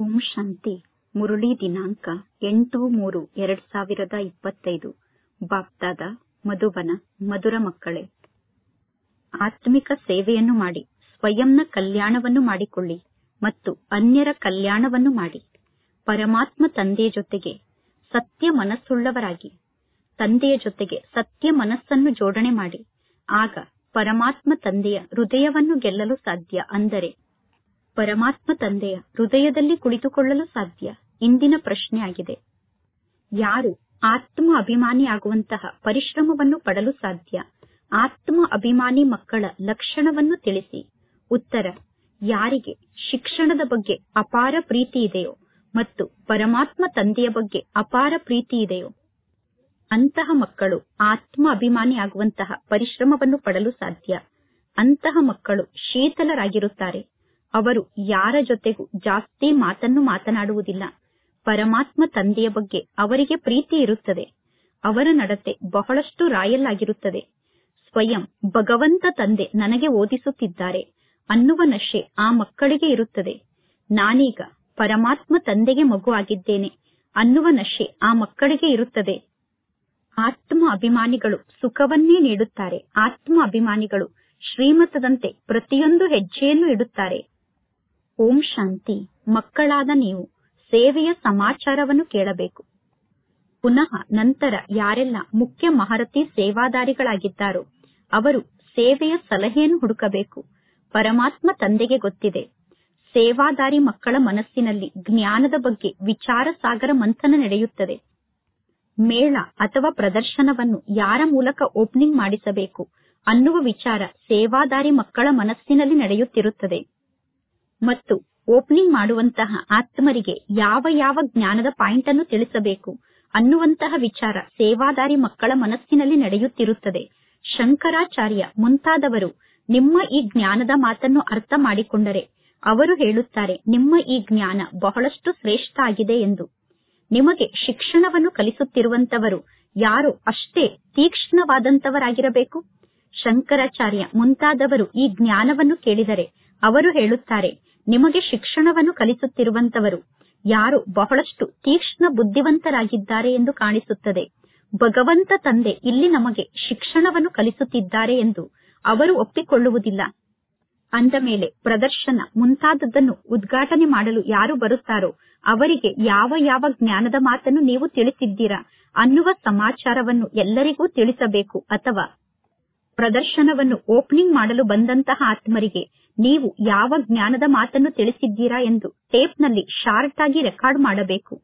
ಓಂ ಶಾಂತಿ ಮುರಳಿ ದಿನಾಂಕ ಎಂಟು ಮೂರು ಎರಡ್ ಸಾವಿರದ ಇಪ್ಪತ್ತೈದು ಬಾಪ್ದಾದ ಮಧುಬನ ಮಧುರ ಮಕ್ಕಳೇ ಆತ್ಮಿಕ ಸೇವೆಯನ್ನು ಮಾಡಿ ಸ್ವಯಂನ ಕಲ್ಯಾಣವನ್ನು ಮಾಡಿಕೊಳ್ಳಿ ಮತ್ತು ಅನ್ಯರ ಕಲ್ಯಾಣವನ್ನು ಮಾಡಿ ಪರಮಾತ್ಮ ತಂದೆಯ ಜೊತೆಗೆ ಸತ್ಯ ಮನಸ್ಸುಳ್ಳವರಾಗಿ ತಂದೆಯ ಜೊತೆಗೆ ಸತ್ಯ ಮನಸ್ಸನ್ನು ಜೋಡಣೆ ಮಾಡಿ ಆಗ ಪರಮಾತ್ಮ ತಂದೆಯ ಹೃದಯವನ್ನು ಗೆಲ್ಲಲು ಸಾಧ್ಯ ಅಂದರೆ ಪರಮಾತ್ಮ ತಂದೆಯ ಹೃದಯದಲ್ಲಿ ಕುಳಿತುಕೊಳ್ಳಲು ಸಾಧ್ಯ ಇಂದಿನ ಪ್ರಶ್ನೆಯಾಗಿದೆ ಯಾರು ಆತ್ಮ ಅಭಿಮಾನಿಯಾಗುವಂತಹ ಪರಿಶ್ರಮವನ್ನು ಪಡಲು ಸಾಧ್ಯ ಆತ್ಮ ಅಭಿಮಾನಿ ಮಕ್ಕಳ ಲಕ್ಷಣವನ್ನು ತಿಳಿಸಿ ಉತ್ತರ ಯಾರಿಗೆ ಶಿಕ್ಷಣದ ಬಗ್ಗೆ ಅಪಾರ ಪ್ರೀತಿ ಇದೆಯೋ ಮತ್ತು ಪರಮಾತ್ಮ ತಂದೆಯ ಬಗ್ಗೆ ಅಪಾರ ಪ್ರೀತಿ ಇದೆಯೋ ಅಂತಹ ಮಕ್ಕಳು ಆತ್ಮ ಅಭಿಮಾನಿಯಾಗುವಂತಹ ಪರಿಶ್ರಮವನ್ನು ಪಡಲು ಸಾಧ್ಯ ಅಂತಹ ಮಕ್ಕಳು ಶೀತಲರಾಗಿರುತ್ತಾರೆ ಅವರು ಯಾರ ಜೊತೆಗೂ ಜಾಸ್ತಿ ಮಾತನ್ನು ಮಾತನಾಡುವುದಿಲ್ಲ ಪರಮಾತ್ಮ ತಂದೆಯ ಬಗ್ಗೆ ಅವರಿಗೆ ಪ್ರೀತಿ ಇರುತ್ತದೆ ಅವರ ನಡತೆ ಬಹಳಷ್ಟು ರಾಯಲ್ ಆಗಿರುತ್ತದೆ ಸ್ವಯಂ ಭಗವಂತ ತಂದೆ ನನಗೆ ಓದಿಸುತ್ತಿದ್ದಾರೆ ಅನ್ನುವ ನಶೆ ಆ ಮಕ್ಕಳಿಗೆ ಇರುತ್ತದೆ ನಾನೀಗ ಪರಮಾತ್ಮ ತಂದೆಗೆ ಮಗು ಆಗಿದ್ದೇನೆ ಅನ್ನುವ ನಶೆ ಆ ಮಕ್ಕಳಿಗೆ ಇರುತ್ತದೆ ಆತ್ಮ ಅಭಿಮಾನಿಗಳು ಸುಖವನ್ನೇ ನೀಡುತ್ತಾರೆ ಆತ್ಮ ಅಭಿಮಾನಿಗಳು ಶ್ರೀಮತದಂತೆ ಪ್ರತಿಯೊಂದು ಹೆಜ್ಜೆಯನ್ನು ಇಡುತ್ತಾರೆ ಓಂ ಶಾಂತಿ ಮಕ್ಕಳಾದ ನೀವು ಸೇವೆಯ ಸಮಾಚಾರವನ್ನು ಕೇಳಬೇಕು ಪುನಃ ನಂತರ ಯಾರೆಲ್ಲ ಮುಖ್ಯ ಮಹರತಿ ಸೇವಾದಾರಿಗಳಾಗಿದ್ದಾರೋ ಅವರು ಸೇವೆಯ ಸಲಹೆಯನ್ನು ಹುಡುಕಬೇಕು ಪರಮಾತ್ಮ ತಂದೆಗೆ ಗೊತ್ತಿದೆ ಸೇವಾದಾರಿ ಮಕ್ಕಳ ಮನಸ್ಸಿನಲ್ಲಿ ಜ್ಞಾನದ ಬಗ್ಗೆ ವಿಚಾರ ಸಾಗರ ಮಂಥನ ನಡೆಯುತ್ತದೆ ಮೇಳ ಅಥವಾ ಪ್ರದರ್ಶನವನ್ನು ಯಾರ ಮೂಲಕ ಓಪನಿಂಗ್ ಮಾಡಿಸಬೇಕು ಅನ್ನುವ ವಿಚಾರ ಸೇವಾದಾರಿ ಮಕ್ಕಳ ಮನಸ್ಸಿನಲ್ಲಿ ನಡೆಯುತ್ತಿರುತ್ತದೆ ಮತ್ತು ಓಪನಿಂಗ್ ಮಾಡುವಂತಹ ಆತ್ಮರಿಗೆ ಯಾವ ಯಾವ ಜ್ಞಾನದ ಪಾಯಿಂಟ್ ಅನ್ನು ತಿಳಿಸಬೇಕು ಅನ್ನುವಂತಹ ವಿಚಾರ ಸೇವಾದಾರಿ ಮಕ್ಕಳ ಮನಸ್ಸಿನಲ್ಲಿ ನಡೆಯುತ್ತಿರುತ್ತದೆ ಶಂಕರಾಚಾರ್ಯ ಮುಂತಾದವರು ನಿಮ್ಮ ಈ ಜ್ಞಾನದ ಮಾತನ್ನು ಅರ್ಥ ಮಾಡಿಕೊಂಡರೆ ಅವರು ಹೇಳುತ್ತಾರೆ ನಿಮ್ಮ ಈ ಜ್ಞಾನ ಬಹಳಷ್ಟು ಶ್ರೇಷ್ಠ ಆಗಿದೆ ಎಂದು ನಿಮಗೆ ಶಿಕ್ಷಣವನ್ನು ಕಲಿಸುತ್ತಿರುವಂತವರು ಯಾರು ಅಷ್ಟೇ ತೀಕ್ಷ್ಣವಾದಂತವರಾಗಿರಬೇಕು ಶಂಕರಾಚಾರ್ಯ ಮುಂತಾದವರು ಈ ಜ್ಞಾನವನ್ನು ಕೇಳಿದರೆ ಅವರು ಹೇಳುತ್ತಾರೆ ನಿಮಗೆ ಶಿಕ್ಷಣವನ್ನು ಕಲಿಸುತ್ತಿರುವಂತವರು ಯಾರು ಬಹಳಷ್ಟು ತೀಕ್ಷ್ಣ ಬುದ್ಧಿವಂತರಾಗಿದ್ದಾರೆ ಎಂದು ಕಾಣಿಸುತ್ತದೆ ಭಗವಂತ ತಂದೆ ಇಲ್ಲಿ ನಮಗೆ ಶಿಕ್ಷಣವನ್ನು ಕಲಿಸುತ್ತಿದ್ದಾರೆ ಎಂದು ಅವರು ಒಪ್ಪಿಕೊಳ್ಳುವುದಿಲ್ಲ ಅಂದ ಮೇಲೆ ಪ್ರದರ್ಶನ ಮುಂತಾದದ್ದನ್ನು ಉದ್ಘಾಟನೆ ಮಾಡಲು ಯಾರು ಬರುತ್ತಾರೋ ಅವರಿಗೆ ಯಾವ ಯಾವ ಜ್ಞಾನದ ಮಾತನ್ನು ನೀವು ತಿಳಿಸಿದ್ದೀರಾ ಅನ್ನುವ ಸಮಾಚಾರವನ್ನು ಎಲ್ಲರಿಗೂ ತಿಳಿಸಬೇಕು ಅಥವಾ ಪ್ರದರ್ಶನವನ್ನು ಓಪನಿಂಗ್ ಮಾಡಲು ಬಂದಂತಹ ಆತ್ಮರಿಗೆ ನೀವು ಯಾವ ಜ್ಞಾನದ ಮಾತನ್ನು ತಿಳಿಸಿದ್ದೀರಾ ಎಂದು ಟೇಪ್ನಲ್ಲಿ ಶಾರ್ಟ್ ಆಗಿ ರೆಕಾರ್ಡ್ ಮಾಡಬೇಕು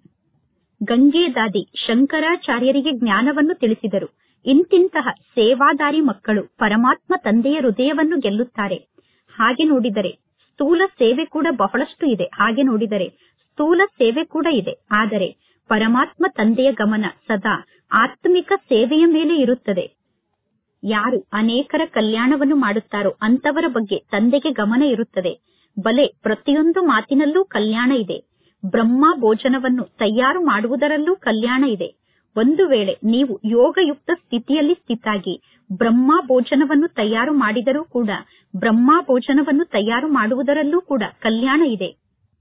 ಗಂಗೇದಾದಿ ಶಂಕರಾಚಾರ್ಯರಿಗೆ ಜ್ಞಾನವನ್ನು ತಿಳಿಸಿದರು ಇಂತಿಂತಹ ಸೇವಾದಾರಿ ಮಕ್ಕಳು ಪರಮಾತ್ಮ ತಂದೆಯ ಹೃದಯವನ್ನು ಗೆಲ್ಲುತ್ತಾರೆ ಹಾಗೆ ನೋಡಿದರೆ ಸ್ಥೂಲ ಸೇವೆ ಕೂಡ ಬಹಳಷ್ಟು ಇದೆ ಹಾಗೆ ನೋಡಿದರೆ ಸ್ಥೂಲ ಸೇವೆ ಕೂಡ ಇದೆ ಆದರೆ ಪರಮಾತ್ಮ ತಂದೆಯ ಗಮನ ಸದಾ ಆತ್ಮಿಕ ಸೇವೆಯ ಮೇಲೆ ಇರುತ್ತದೆ ಯಾರು ಅನೇಕರ ಕಲ್ಯಾಣವನ್ನು ಮಾಡುತ್ತಾರೋ ಅಂತವರ ಬಗ್ಗೆ ತಂದೆಗೆ ಗಮನ ಇರುತ್ತದೆ ಬಲೆ ಪ್ರತಿಯೊಂದು ಮಾತಿನಲ್ಲೂ ಕಲ್ಯಾಣ ಇದೆ ಬ್ರಹ್ಮ ಭೋಜನವನ್ನು ತಯಾರು ಮಾಡುವುದರಲ್ಲೂ ಕಲ್ಯಾಣ ಇದೆ ಒಂದು ವೇಳೆ ನೀವು ಯೋಗಯುಕ್ತ ಸ್ಥಿತಿಯಲ್ಲಿ ಸ್ಥಿತಾಗಿ ಬ್ರಹ್ಮ ಭೋಜನವನ್ನು ತಯಾರು ಮಾಡಿದರೂ ಕೂಡ ಬ್ರಹ್ಮ ಭೋಜನವನ್ನು ತಯಾರು ಮಾಡುವುದರಲ್ಲೂ ಕೂಡ ಕಲ್ಯಾಣ ಇದೆ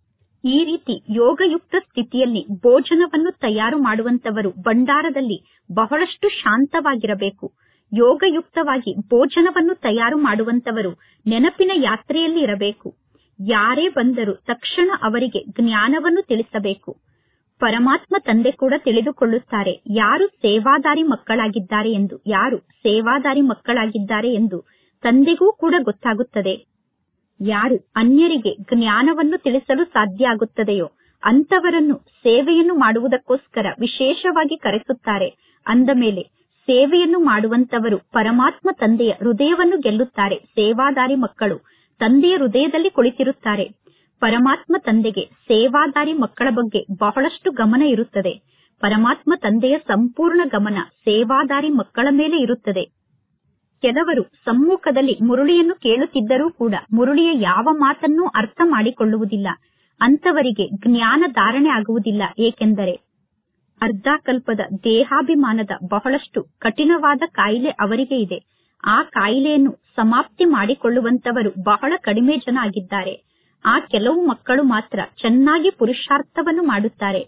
ಈ ರೀತಿ ಯೋಗಯುಕ್ತ ಸ್ಥಿತಿಯಲ್ಲಿ ಭೋಜನವನ್ನು ತಯಾರು ಮಾಡುವಂತವರು ಭಂಡಾರದಲ್ಲಿ ಬಹಳಷ್ಟು ಶಾಂತವಾಗಿರಬೇಕು ಯೋಗಯುಕ್ತವಾಗಿ ಭೋಜನವನ್ನು ತಯಾರು ಮಾಡುವಂತವರು ನೆನಪಿನ ಯಾತ್ರೆಯಲ್ಲಿ ಇರಬೇಕು ಯಾರೇ ಬಂದರೂ ತಕ್ಷಣ ಅವರಿಗೆ ಜ್ಞಾನವನ್ನು ತಿಳಿಸಬೇಕು ಪರಮಾತ್ಮ ತಂದೆ ಕೂಡ ತಿಳಿದುಕೊಳ್ಳುತ್ತಾರೆ ಯಾರು ಸೇವಾದಾರಿ ಮಕ್ಕಳಾಗಿದ್ದಾರೆ ಎಂದು ಯಾರು ಸೇವಾದಾರಿ ಮಕ್ಕಳಾಗಿದ್ದಾರೆ ಎಂದು ತಂದೆಗೂ ಕೂಡ ಗೊತ್ತಾಗುತ್ತದೆ ಯಾರು ಅನ್ಯರಿಗೆ ಜ್ಞಾನವನ್ನು ತಿಳಿಸಲು ಸಾಧ್ಯ ಆಗುತ್ತದೆಯೋ ಅಂತವರನ್ನು ಸೇವೆಯನ್ನು ಮಾಡುವುದಕ್ಕೋಸ್ಕರ ವಿಶೇಷವಾಗಿ ಕರೆಸುತ್ತಾರೆ ಅಂದ ಮೇಲೆ ಸೇವೆಯನ್ನು ಮಾಡುವಂತವರು ಪರಮಾತ್ಮ ತಂದೆಯ ಹೃದಯವನ್ನು ಗೆಲ್ಲುತ್ತಾರೆ ಸೇವಾದಾರಿ ಮಕ್ಕಳು ತಂದೆಯ ಹೃದಯದಲ್ಲಿ ಕುಳಿತಿರುತ್ತಾರೆ ಪರಮಾತ್ಮ ತಂದೆಗೆ ಸೇವಾದಾರಿ ಮಕ್ಕಳ ಬಗ್ಗೆ ಬಹಳಷ್ಟು ಗಮನ ಇರುತ್ತದೆ ಪರಮಾತ್ಮ ತಂದೆಯ ಸಂಪೂರ್ಣ ಗಮನ ಸೇವಾದಾರಿ ಮಕ್ಕಳ ಮೇಲೆ ಇರುತ್ತದೆ ಕೆಲವರು ಸಮ್ಮುಖದಲ್ಲಿ ಮುರುಳಿಯನ್ನು ಕೇಳುತ್ತಿದ್ದರೂ ಕೂಡ ಮುರುಳಿಯ ಯಾವ ಮಾತನ್ನೂ ಅರ್ಥ ಮಾಡಿಕೊಳ್ಳುವುದಿಲ್ಲ ಅಂತವರಿಗೆ ಜ್ಞಾನ ಧಾರಣೆ ಆಗುವುದಿಲ್ಲ ಏಕೆಂದರೆ ಅರ್ಧಾಕಲ್ಪದ ದೇಹಾಭಿಮಾನದ ಬಹಳಷ್ಟು ಕಠಿಣವಾದ ಕಾಯಿಲೆ ಅವರಿಗೆ ಇದೆ ಆ ಕಾಯಿಲೆಯನ್ನು ಸಮಾಪ್ತಿ ಮಾಡಿಕೊಳ್ಳುವಂತವರು ಬಹಳ ಕಡಿಮೆ ಜನ ಆಗಿದ್ದಾರೆ ಆ ಕೆಲವು ಮಕ್ಕಳು ಮಾತ್ರ ಚೆನ್ನಾಗಿ ಪುರುಷಾರ್ಥವನ್ನು ಮಾಡುತ್ತಾರೆ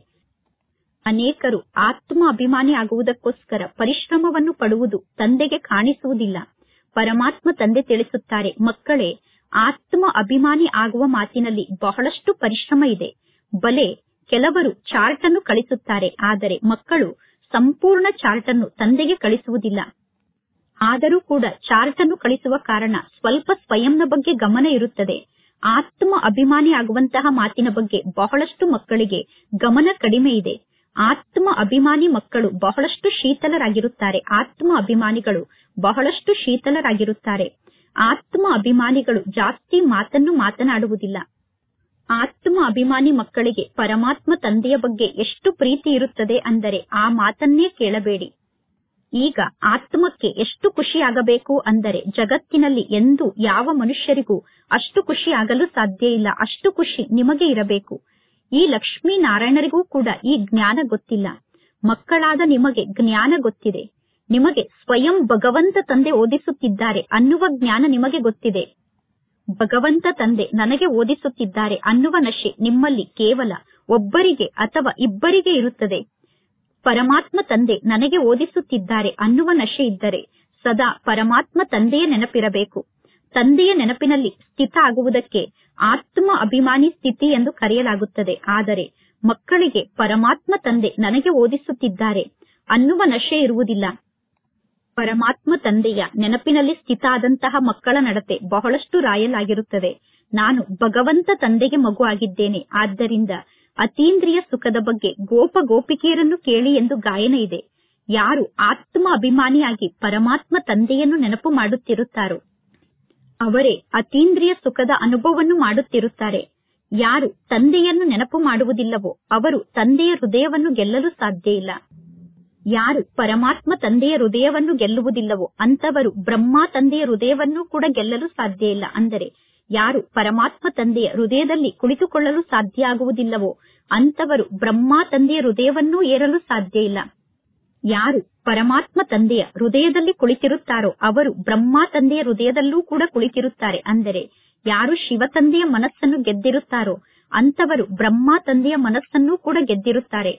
ಅನೇಕರು ಆತ್ಮ ಅಭಿಮಾನಿ ಆಗುವುದಕ್ಕೋಸ್ಕರ ಪರಿಶ್ರಮವನ್ನು ಪಡುವುದು ತಂದೆಗೆ ಕಾಣಿಸುವುದಿಲ್ಲ ಪರಮಾತ್ಮ ತಂದೆ ತಿಳಿಸುತ್ತಾರೆ ಮಕ್ಕಳೇ ಆತ್ಮ ಅಭಿಮಾನಿ ಆಗುವ ಮಾತಿನಲ್ಲಿ ಬಹಳಷ್ಟು ಪರಿಶ್ರಮ ಇದೆ ಬಲೆ ಕೆಲವರು ಚಾರ್ಟ್ ಅನ್ನು ಕಳಿಸುತ್ತಾರೆ ಆದರೆ ಮಕ್ಕಳು ಸಂಪೂರ್ಣ ಚಾರ್ಟ್ ಅನ್ನು ತಂದೆಗೆ ಕಳಿಸುವುದಿಲ್ಲ ಆದರೂ ಕೂಡ ಚಾರ್ಟ್ ಅನ್ನು ಕಳಿಸುವ ಕಾರಣ ಸ್ವಲ್ಪ ಸ್ವಯಂನ ಬಗ್ಗೆ ಗಮನ ಇರುತ್ತದೆ ಆತ್ಮ ಅಭಿಮಾನಿ ಆಗುವಂತಹ ಮಾತಿನ ಬಗ್ಗೆ ಬಹಳಷ್ಟು ಮಕ್ಕಳಿಗೆ ಗಮನ ಕಡಿಮೆ ಇದೆ ಆತ್ಮ ಅಭಿಮಾನಿ ಮಕ್ಕಳು ಬಹಳಷ್ಟು ಶೀತಲರಾಗಿರುತ್ತಾರೆ ಆತ್ಮ ಅಭಿಮಾನಿಗಳು ಬಹಳಷ್ಟು ಶೀತಲರಾಗಿರುತ್ತಾರೆ ಆತ್ಮ ಅಭಿಮಾನಿಗಳು ಜಾಸ್ತಿ ಮಾತನ್ನು ಮಾತನಾಡುವುದಿಲ್ಲ ಆತ್ಮ ಅಭಿಮಾನಿ ಮಕ್ಕಳಿಗೆ ಪರಮಾತ್ಮ ತಂದೆಯ ಬಗ್ಗೆ ಎಷ್ಟು ಪ್ರೀತಿ ಇರುತ್ತದೆ ಅಂದರೆ ಆ ಮಾತನ್ನೇ ಕೇಳಬೇಡಿ ಈಗ ಆತ್ಮಕ್ಕೆ ಎಷ್ಟು ಖುಷಿಯಾಗಬೇಕು ಅಂದರೆ ಜಗತ್ತಿನಲ್ಲಿ ಎಂದು ಯಾವ ಮನುಷ್ಯರಿಗೂ ಅಷ್ಟು ಖುಷಿ ಆಗಲು ಸಾಧ್ಯ ಇಲ್ಲ ಅಷ್ಟು ಖುಷಿ ನಿಮಗೆ ಇರಬೇಕು ಈ ಲಕ್ಷ್ಮೀ ನಾರಾಯಣರಿಗೂ ಕೂಡ ಈ ಜ್ಞಾನ ಗೊತ್ತಿಲ್ಲ ಮಕ್ಕಳಾದ ನಿಮಗೆ ಜ್ಞಾನ ಗೊತ್ತಿದೆ ನಿಮಗೆ ಸ್ವಯಂ ಭಗವಂತ ತಂದೆ ಓದಿಸುತ್ತಿದ್ದಾರೆ ಅನ್ನುವ ಜ್ಞಾನ ನಿಮಗೆ ಗೊತ್ತಿದೆ ಭಗವಂತ ತಂದೆ ನನಗೆ ಓದಿಸುತ್ತಿದ್ದಾರೆ ಅನ್ನುವ ನಶೆ ನಿಮ್ಮಲ್ಲಿ ಕೇವಲ ಒಬ್ಬರಿಗೆ ಅಥವಾ ಇಬ್ಬರಿಗೆ ಇರುತ್ತದೆ ಪರಮಾತ್ಮ ತಂದೆ ನನಗೆ ಓದಿಸುತ್ತಿದ್ದಾರೆ ಅನ್ನುವ ನಶೆ ಇದ್ದರೆ ಸದಾ ಪರಮಾತ್ಮ ತಂದೆಯ ನೆನಪಿರಬೇಕು ತಂದೆಯ ನೆನಪಿನಲ್ಲಿ ಸ್ಥಿತ ಆಗುವುದಕ್ಕೆ ಆತ್ಮ ಅಭಿಮಾನಿ ಸ್ಥಿತಿ ಎಂದು ಕರೆಯಲಾಗುತ್ತದೆ ಆದರೆ ಮಕ್ಕಳಿಗೆ ಪರಮಾತ್ಮ ತಂದೆ ನನಗೆ ಓದಿಸುತ್ತಿದ್ದಾರೆ ಅನ್ನುವ ನಶೆ ಇರುವುದಿಲ್ಲ ಪರಮಾತ್ಮ ತಂದೆಯ ನೆನಪಿನಲ್ಲಿ ಸ್ಥಿತ ಆದಂತಹ ಮಕ್ಕಳ ನಡತೆ ಬಹಳಷ್ಟು ರಾಯಲ್ ಆಗಿರುತ್ತದೆ ನಾನು ಭಗವಂತ ತಂದೆಗೆ ಮಗು ಆಗಿದ್ದೇನೆ ಆದ್ದರಿಂದ ಅತೀಂದ್ರಿಯ ಸುಖದ ಬಗ್ಗೆ ಗೋಪ ಗೋಪಿಕೆಯರನ್ನು ಕೇಳಿ ಎಂದು ಗಾಯನ ಇದೆ ಯಾರು ಆತ್ಮ ಅಭಿಮಾನಿಯಾಗಿ ಪರಮಾತ್ಮ ತಂದೆಯನ್ನು ನೆನಪು ಮಾಡುತ್ತಿರುತ್ತಾರೋ ಅವರೇ ಅತೀಂದ್ರಿಯ ಸುಖದ ಅನುಭವವನ್ನು ಮಾಡುತ್ತಿರುತ್ತಾರೆ ಯಾರು ತಂದೆಯನ್ನು ನೆನಪು ಮಾಡುವುದಿಲ್ಲವೋ ಅವರು ತಂದೆಯ ಹೃದಯವನ್ನು ಗೆಲ್ಲಲು ಸಾಧ್ಯ ಇಲ್ಲ ಯಾರು ಪರಮಾತ್ಮ ತಂದೆಯ ಹೃದಯವನ್ನು ಗೆಲ್ಲುವುದಿಲ್ಲವೋ ಅಂತವರು ಬ್ರಹ್ಮ ತಂದೆಯ ಹೃದಯವನ್ನು ಕೂಡ ಗೆಲ್ಲಲು ಸಾಧ್ಯ ಇಲ್ಲ ಅಂದರೆ ಯಾರು ಪರಮಾತ್ಮ ತಂದೆಯ ಹೃದಯದಲ್ಲಿ ಕುಳಿತುಕೊಳ್ಳಲು ಸಾಧ್ಯ ಆಗುವುದಿಲ್ಲವೋ ಅಂತವರು ಬ್ರಹ್ಮ ತಂದೆಯ ಹೃದಯವನ್ನೂ ಏರಲು ಸಾಧ್ಯ ಇಲ್ಲ ಯಾರು ಪರಮಾತ್ಮ ತಂದೆಯ ಹೃದಯದಲ್ಲಿ ಕುಳಿತಿರುತ್ತಾರೋ ಅವರು ಬ್ರಹ್ಮ ತಂದೆಯ ಹೃದಯದಲ್ಲೂ ಕೂಡ ಕುಳಿತಿರುತ್ತಾರೆ ಅಂದರೆ ಯಾರು ಶಿವ ತಂದೆಯ ಮನಸ್ಸನ್ನು ಗೆದ್ದಿರುತ್ತಾರೋ ಅಂತವರು ಬ್ರಹ್ಮ ತಂದೆಯ ಮನಸ್ಸನ್ನೂ ಕೂಡ ಗೆದ್ದಿರುತ್ತಾರೆ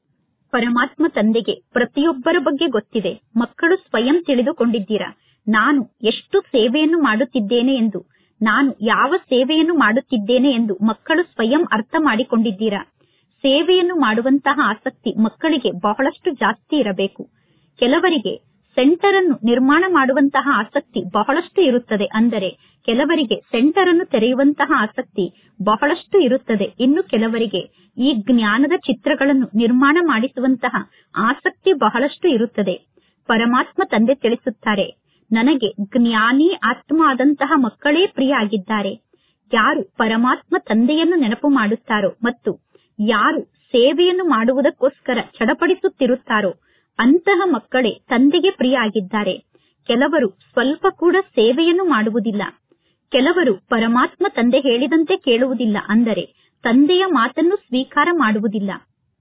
ಪರಮಾತ್ಮ ತಂದೆಗೆ ಪ್ರತಿಯೊಬ್ಬರ ಬಗ್ಗೆ ಗೊತ್ತಿದೆ ಮಕ್ಕಳು ಸ್ವಯಂ ತಿಳಿದುಕೊಂಡಿದ್ದೀರಾ ನಾನು ಎಷ್ಟು ಸೇವೆಯನ್ನು ಮಾಡುತ್ತಿದ್ದೇನೆ ಎಂದು ನಾನು ಯಾವ ಸೇವೆಯನ್ನು ಮಾಡುತ್ತಿದ್ದೇನೆ ಎಂದು ಮಕ್ಕಳು ಸ್ವಯಂ ಅರ್ಥ ಮಾಡಿಕೊಂಡಿದ್ದೀರಾ ಸೇವೆಯನ್ನು ಮಾಡುವಂತಹ ಆಸಕ್ತಿ ಮಕ್ಕಳಿಗೆ ಬಹಳಷ್ಟು ಜಾಸ್ತಿ ಇರಬೇಕು ಕೆಲವರಿಗೆ ಸೆಂಟರ್ ಅನ್ನು ನಿರ್ಮಾಣ ಮಾಡುವಂತಹ ಆಸಕ್ತಿ ಬಹಳಷ್ಟು ಇರುತ್ತದೆ ಅಂದರೆ ಕೆಲವರಿಗೆ ಸೆಂಟರ್ ಅನ್ನು ತೆರೆಯುವಂತಹ ಆಸಕ್ತಿ ಬಹಳಷ್ಟು ಇರುತ್ತದೆ ಇನ್ನು ಕೆಲವರಿಗೆ ಈ ಜ್ಞಾನದ ಚಿತ್ರಗಳನ್ನು ನಿರ್ಮಾಣ ಮಾಡಿಸುವಂತಹ ಆಸಕ್ತಿ ಬಹಳಷ್ಟು ಇರುತ್ತದೆ ಪರಮಾತ್ಮ ತಂದೆ ತಿಳಿಸುತ್ತಾರೆ ನನಗೆ ಜ್ಞಾನಿ ಆತ್ಮ ಆದಂತಹ ಮಕ್ಕಳೇ ಪ್ರಿಯ ಆಗಿದ್ದಾರೆ ಯಾರು ಪರಮಾತ್ಮ ತಂದೆಯನ್ನು ನೆನಪು ಮಾಡುತ್ತಾರೋ ಮತ್ತು ಯಾರು ಸೇವೆಯನ್ನು ಮಾಡುವುದಕ್ಕೋಸ್ಕರ ಚಡಪಡಿಸುತ್ತಿರುತ್ತಾರೋ ಅಂತಹ ಮಕ್ಕಳೇ ತಂದೆಗೆ ಪ್ರಿಯ ಆಗಿದ್ದಾರೆ ಕೆಲವರು ಸ್ವಲ್ಪ ಕೂಡ ಸೇವೆಯನ್ನು ಮಾಡುವುದಿಲ್ಲ ಕೆಲವರು ಪರಮಾತ್ಮ ತಂದೆ ಹೇಳಿದಂತೆ ಕೇಳುವುದಿಲ್ಲ ಅಂದರೆ ತಂದೆಯ ಮಾತನ್ನು ಸ್ವೀಕಾರ ಮಾಡುವುದಿಲ್ಲ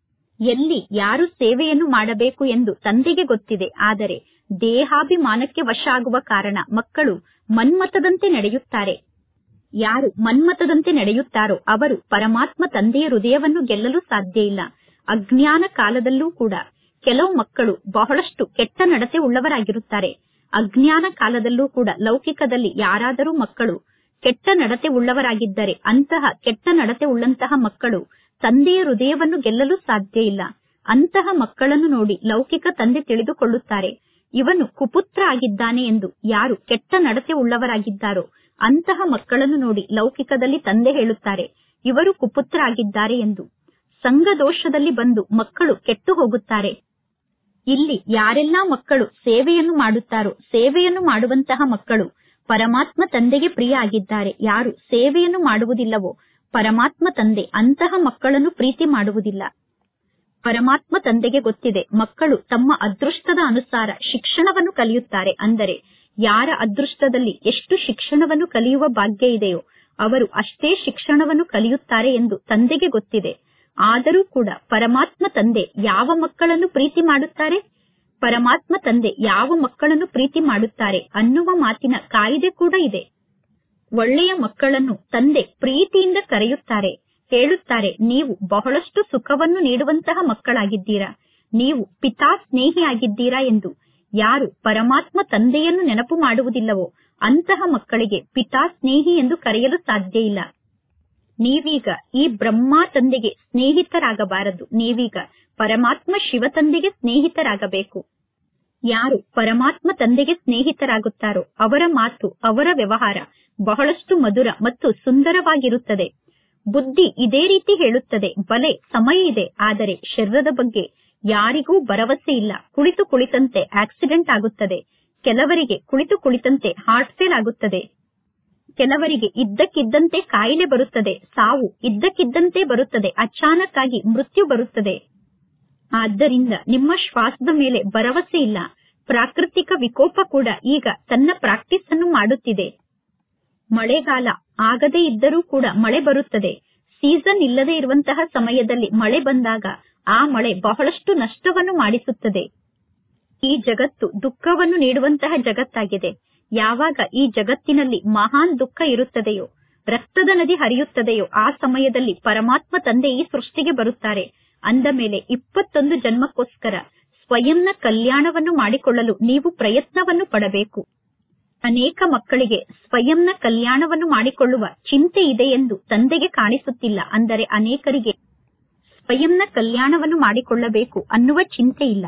ಎಲ್ಲಿ ಯಾರು ಸೇವೆಯನ್ನು ಮಾಡಬೇಕು ಎಂದು ತಂದೆಗೆ ಗೊತ್ತಿದೆ ಆದರೆ ದೇಹಾಭಿಮಾನಕ್ಕೆ ವಶ ಆಗುವ ಕಾರಣ ಮಕ್ಕಳು ಮನ್ಮತದಂತೆ ನಡೆಯುತ್ತಾರೆ ಯಾರು ಮನ್ಮತದಂತೆ ನಡೆಯುತ್ತಾರೋ ಅವರು ಪರಮಾತ್ಮ ತಂದೆಯ ಹೃದಯವನ್ನು ಗೆಲ್ಲಲು ಸಾಧ್ಯ ಇಲ್ಲ ಅಜ್ಞಾನ ಕಾಲದಲ್ಲೂ ಕೂಡ ಕೆಲವು ಮಕ್ಕಳು ಬಹಳಷ್ಟು ಕೆಟ್ಟ ನಡತೆ ಉಳ್ಳವರಾಗಿರುತ್ತಾರೆ ಅಜ್ಞಾನ ಕಾಲದಲ್ಲೂ ಕೂಡ ಲೌಕಿಕದಲ್ಲಿ ಯಾರಾದರೂ ಮಕ್ಕಳು ಕೆಟ್ಟ ನಡತೆ ಉಳ್ಳವರಾಗಿದ್ದರೆ ಅಂತಹ ಕೆಟ್ಟ ನಡತೆ ಉಳ್ಳಂತಹ ಮಕ್ಕಳು ತಂದೆಯ ಹೃದಯವನ್ನು ಗೆಲ್ಲಲು ಸಾಧ್ಯ ಇಲ್ಲ ಅಂತಹ ಮಕ್ಕಳನ್ನು ನೋಡಿ ಲೌಕಿಕ ತಂದೆ ತಿಳಿದುಕೊಳ್ಳುತ್ತಾರೆ ಇವನು ಕುಪುತ್ರ ಆಗಿದ್ದಾನೆ ಎಂದು ಯಾರು ಕೆಟ್ಟ ನಡತೆ ಉಳ್ಳವರಾಗಿದ್ದಾರೋ ಅಂತಹ ಮಕ್ಕಳನ್ನು ನೋಡಿ ಲೌಕಿಕದಲ್ಲಿ ತಂದೆ ಹೇಳುತ್ತಾರೆ ಇವರು ಕುಪುತ್ರ ಆಗಿದ್ದಾರೆ ಎಂದು ಸಂಘ ದೋಷದಲ್ಲಿ ಬಂದು ಮಕ್ಕಳು ಕೆಟ್ಟು ಹೋಗುತ್ತಾರೆ ಇಲ್ಲಿ ಯಾರೆಲ್ಲಾ ಮಕ್ಕಳು ಸೇವೆಯನ್ನು ಮಾಡುತ್ತಾರೋ ಸೇವೆಯನ್ನು ಮಾಡುವಂತಹ ಮಕ್ಕಳು ಪರಮಾತ್ಮ ತಂದೆಗೆ ಪ್ರಿಯ ಆಗಿದ್ದಾರೆ ಯಾರು ಸೇವೆಯನ್ನು ಮಾಡುವುದಿಲ್ಲವೋ ಪರಮಾತ್ಮ ತಂದೆ ಅಂತಹ ಮಕ್ಕಳನ್ನು ಪ್ರೀತಿ ಮಾಡುವುದಿಲ್ಲ ಪರಮಾತ್ಮ ತಂದೆಗೆ ಗೊತ್ತಿದೆ ಮಕ್ಕಳು ತಮ್ಮ ಅದೃಷ್ಟದ ಅನುಸಾರ ಶಿಕ್ಷಣವನ್ನು ಕಲಿಯುತ್ತಾರೆ ಅಂದರೆ ಯಾರ ಅದೃಷ್ಟದಲ್ಲಿ ಎಷ್ಟು ಶಿಕ್ಷಣವನ್ನು ಕಲಿಯುವ ಭಾಗ್ಯ ಇದೆಯೋ ಅವರು ಅಷ್ಟೇ ಶಿಕ್ಷಣವನ್ನು ಕಲಿಯುತ್ತಾರೆ ಎಂದು ತಂದೆಗೆ ಗೊತ್ತಿದೆ ಆದರೂ ಕೂಡ ಪರಮಾತ್ಮ ತಂದೆ ಯಾವ ಮಕ್ಕಳನ್ನು ಪ್ರೀತಿ ಮಾಡುತ್ತಾರೆ ಪರಮಾತ್ಮ ತಂದೆ ಯಾವ ಮಕ್ಕಳನ್ನು ಪ್ರೀತಿ ಮಾಡುತ್ತಾರೆ ಅನ್ನುವ ಮಾತಿನ ಕಾಯಿದೆ ಕೂಡ ಇದೆ ಒಳ್ಳೆಯ ಮಕ್ಕಳನ್ನು ತಂದೆ ಪ್ರೀತಿಯಿಂದ ಕರೆಯುತ್ತಾರೆ ಹೇಳುತ್ತಾರೆ ನೀವು ಬಹಳಷ್ಟು ಸುಖವನ್ನು ನೀಡುವಂತಹ ಮಕ್ಕಳಾಗಿದ್ದೀರಾ ನೀವು ಪಿತಾ ಸ್ನೇಹಿಯಾಗಿದ್ದೀರಾ ಎಂದು ಯಾರು ಪರಮಾತ್ಮ ತಂದೆಯನ್ನು ನೆನಪು ಮಾಡುವುದಿಲ್ಲವೋ ಅಂತಹ ಮಕ್ಕಳಿಗೆ ಪಿತಾ ಸ್ನೇಹಿ ಎಂದು ಕರೆಯಲು ಸಾಧ್ಯ ಇಲ್ಲ ನೀವೀಗ ಈ ಬ್ರಹ್ಮ ತಂದೆಗೆ ಸ್ನೇಹಿತರಾಗಬಾರದು ನೀವೀಗ ಪರಮಾತ್ಮ ಶಿವ ತಂದೆಗೆ ಸ್ನೇಹಿತರಾಗಬೇಕು ಯಾರು ಪರಮಾತ್ಮ ತಂದೆಗೆ ಸ್ನೇಹಿತರಾಗುತ್ತಾರೋ ಅವರ ಮಾತು ಅವರ ವ್ಯವಹಾರ ಬಹಳಷ್ಟು ಮಧುರ ಮತ್ತು ಸುಂದರವಾಗಿರುತ್ತದೆ ಬುದ್ಧಿ ಇದೇ ರೀತಿ ಹೇಳುತ್ತದೆ ಬಲೆ ಸಮಯ ಇದೆ ಆದರೆ ಶರೀರದ ಬಗ್ಗೆ ಯಾರಿಗೂ ಭರವಸೆ ಇಲ್ಲ ಕುಳಿತು ಕುಳಿತಂತೆ ಆಕ್ಸಿಡೆಂಟ್ ಆಗುತ್ತದೆ ಕೆಲವರಿಗೆ ಕುಳಿತು ಕುಳಿತಂತೆ ಹಾರ್ಟ್ ಫೇಲ್ ಆಗುತ್ತದೆ ಕೆಲವರಿಗೆ ಇದ್ದಕ್ಕಿದ್ದಂತೆ ಕಾಯಿಲೆ ಬರುತ್ತದೆ ಸಾವು ಇದ್ದಕ್ಕಿದ್ದಂತೆ ಬರುತ್ತದೆ ಅಚಾನಕ್ ಆಗಿ ಮೃತ್ಯು ಬರುತ್ತದೆ ಆದ್ದರಿಂದ ನಿಮ್ಮ ಶ್ವಾಸದ ಮೇಲೆ ಭರವಸೆ ಇಲ್ಲ ಪ್ರಾಕೃತಿಕ ವಿಕೋಪ ಕೂಡ ಈಗ ತನ್ನ ಪ್ರಾಕ್ಟೀಸ್ ಅನ್ನು ಮಾಡುತ್ತಿದೆ ಮಳೆಗಾಲ ಆಗದೇ ಇದ್ದರೂ ಕೂಡ ಮಳೆ ಬರುತ್ತದೆ ಸೀಸನ್ ಇಲ್ಲದೆ ಇರುವಂತಹ ಸಮಯದಲ್ಲಿ ಮಳೆ ಬಂದಾಗ ಆ ಮಳೆ ಬಹಳಷ್ಟು ನಷ್ಟವನ್ನು ಮಾಡಿಸುತ್ತದೆ ಈ ಜಗತ್ತು ದುಃಖವನ್ನು ನೀಡುವಂತಹ ಜಗತ್ತಾಗಿದೆ ಯಾವಾಗ ಈ ಜಗತ್ತಿನಲ್ಲಿ ಮಹಾನ್ ದುಃಖ ಇರುತ್ತದೆಯೋ ರಕ್ತದ ನದಿ ಹರಿಯುತ್ತದೆಯೋ ಆ ಸಮಯದಲ್ಲಿ ಪರಮಾತ್ಮ ತಂದೆ ಈ ಸೃಷ್ಟಿಗೆ ಬರುತ್ತಾರೆ ಅಂದ ಮೇಲೆ ಇಪ್ಪತ್ತೊಂದು ಜನ್ಮಕ್ಕೋಸ್ಕರ ಸ್ವಯಂನ ಕಲ್ಯಾಣವನ್ನು ಮಾಡಿಕೊಳ್ಳಲು ನೀವು ಪ್ರಯತ್ನವನ್ನು ಪಡಬೇಕು ಅನೇಕ ಮಕ್ಕಳಿಗೆ ಸ್ವಯಂನ ಕಲ್ಯಾಣವನ್ನು ಮಾಡಿಕೊಳ್ಳುವ ಚಿಂತೆ ಇದೆ ಎಂದು ತಂದೆಗೆ ಕಾಣಿಸುತ್ತಿಲ್ಲ ಅಂದರೆ ಅನೇಕರಿಗೆ ಸ್ವಯಂನ ಕಲ್ಯಾಣವನ್ನು ಮಾಡಿಕೊಳ್ಳಬೇಕು ಅನ್ನುವ ಚಿಂತೆ ಇಲ್ಲ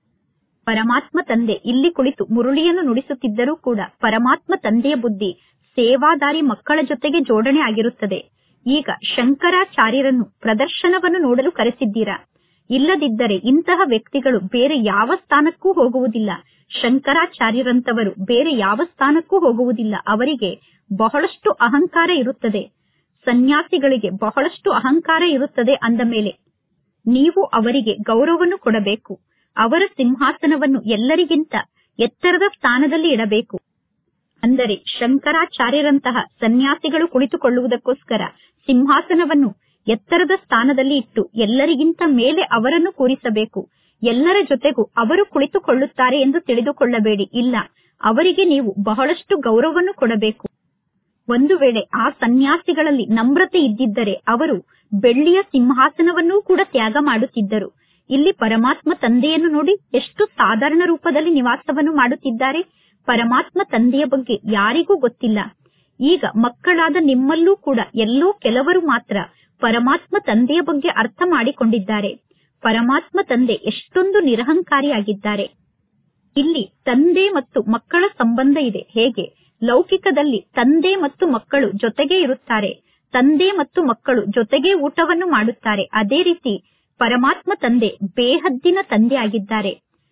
ಪರಮಾತ್ಮ ತಂದೆ ಇಲ್ಲಿ ಕುಳಿತು ಮುರುಳಿಯನ್ನು ನುಡಿಸುತ್ತಿದ್ದರೂ ಕೂಡ ಪರಮಾತ್ಮ ತಂದೆಯ ಬುದ್ಧಿ ಸೇವಾದಾರಿ ಮಕ್ಕಳ ಜೊತೆಗೆ ಜೋಡಣೆ ಆಗಿರುತ್ತದೆ ಈಗ ಶಂಕರಾಚಾರ್ಯರನ್ನು ಪ್ರದರ್ಶನವನ್ನು ನೋಡಲು ಕರೆಸಿದ್ದೀರಾ ಇಲ್ಲದಿದ್ದರೆ ಇಂತಹ ವ್ಯಕ್ತಿಗಳು ಬೇರೆ ಯಾವ ಸ್ಥಾನಕ್ಕೂ ಹೋಗುವುದಿಲ್ಲ ಶಂಕರಾಚಾರ್ಯರಂತವರು ಬೇರೆ ಯಾವ ಸ್ಥಾನಕ್ಕೂ ಹೋಗುವುದಿಲ್ಲ ಅವರಿಗೆ ಬಹಳಷ್ಟು ಅಹಂಕಾರ ಇರುತ್ತದೆ ಸನ್ಯಾಸಿಗಳಿಗೆ ಬಹಳಷ್ಟು ಅಹಂಕಾರ ಇರುತ್ತದೆ ಅಂದ ಮೇಲೆ ನೀವು ಅವರಿಗೆ ಗೌರವವನ್ನು ಕೊಡಬೇಕು ಅವರ ಸಿಂಹಾಸನವನ್ನು ಎಲ್ಲರಿಗಿಂತ ಎತ್ತರದ ಸ್ಥಾನದಲ್ಲಿ ಇಡಬೇಕು ಅಂದರೆ ಶಂಕರಾಚಾರ್ಯರಂತಹ ಸನ್ಯಾಸಿಗಳು ಕುಳಿತುಕೊಳ್ಳುವುದಕ್ಕೋಸ್ಕರ ಸಿಂಹಾಸನವನ್ನು ಎತ್ತರದ ಸ್ಥಾನದಲ್ಲಿ ಇಟ್ಟು ಎಲ್ಲರಿಗಿಂತ ಮೇಲೆ ಅವರನ್ನು ಕೂರಿಸಬೇಕು ಎಲ್ಲರ ಜೊತೆಗೂ ಅವರು ಕುಳಿತುಕೊಳ್ಳುತ್ತಾರೆ ಎಂದು ತಿಳಿದುಕೊಳ್ಳಬೇಡಿ ಇಲ್ಲ ಅವರಿಗೆ ನೀವು ಬಹಳಷ್ಟು ಗೌರವವನ್ನು ಕೊಡಬೇಕು ಒಂದು ವೇಳೆ ಆ ಸನ್ಯಾಸಿಗಳಲ್ಲಿ ನಮ್ರತೆ ಇದ್ದಿದ್ದರೆ ಅವರು ಬೆಳ್ಳಿಯ ಸಿಂಹಾಸನವನ್ನೂ ಕೂಡ ತ್ಯಾಗ ಮಾಡುತ್ತಿದ್ದರು ಇಲ್ಲಿ ಪರಮಾತ್ಮ ತಂದೆಯನ್ನು ನೋಡಿ ಎಷ್ಟು ಸಾಧಾರಣ ರೂಪದಲ್ಲಿ ನಿವಾಸವನ್ನು ಮಾಡುತ್ತಿದ್ದಾರೆ ಪರಮಾತ್ಮ ತಂದೆಯ ಬಗ್ಗೆ ಯಾರಿಗೂ ಗೊತ್ತಿಲ್ಲ ಈಗ ಮಕ್ಕಳಾದ ನಿಮ್ಮಲ್ಲೂ ಕೂಡ ಎಲ್ಲೋ ಕೆಲವರು ಮಾತ್ರ ಪರಮಾತ್ಮ ತಂದೆಯ ಬಗ್ಗೆ ಅರ್ಥ ಮಾಡಿಕೊಂಡಿದ್ದಾರೆ ಪರಮಾತ್ಮ ತಂದೆ ಎಷ್ಟೊಂದು ನಿರಹಂಕಾರಿಯಾಗಿದ್ದಾರೆ ಇಲ್ಲಿ ತಂದೆ ಮತ್ತು ಮಕ್ಕಳ ಸಂಬಂಧ ಇದೆ ಹೇಗೆ ಲೌಕಿಕದಲ್ಲಿ ತಂದೆ ಮತ್ತು ಮಕ್ಕಳು ಜೊತೆಗೆ ಇರುತ್ತಾರೆ ತಂದೆ ಮತ್ತು ಮಕ್ಕಳು ಜೊತೆಗೆ ಊಟವನ್ನು ಮಾಡುತ್ತಾರೆ ಅದೇ ರೀತಿ ಪರಮಾತ್ಮ ತಂದೆ ಬೇಹದ್ದಿನ ತಂದೆ ಆಗಿದ್ದಾರೆ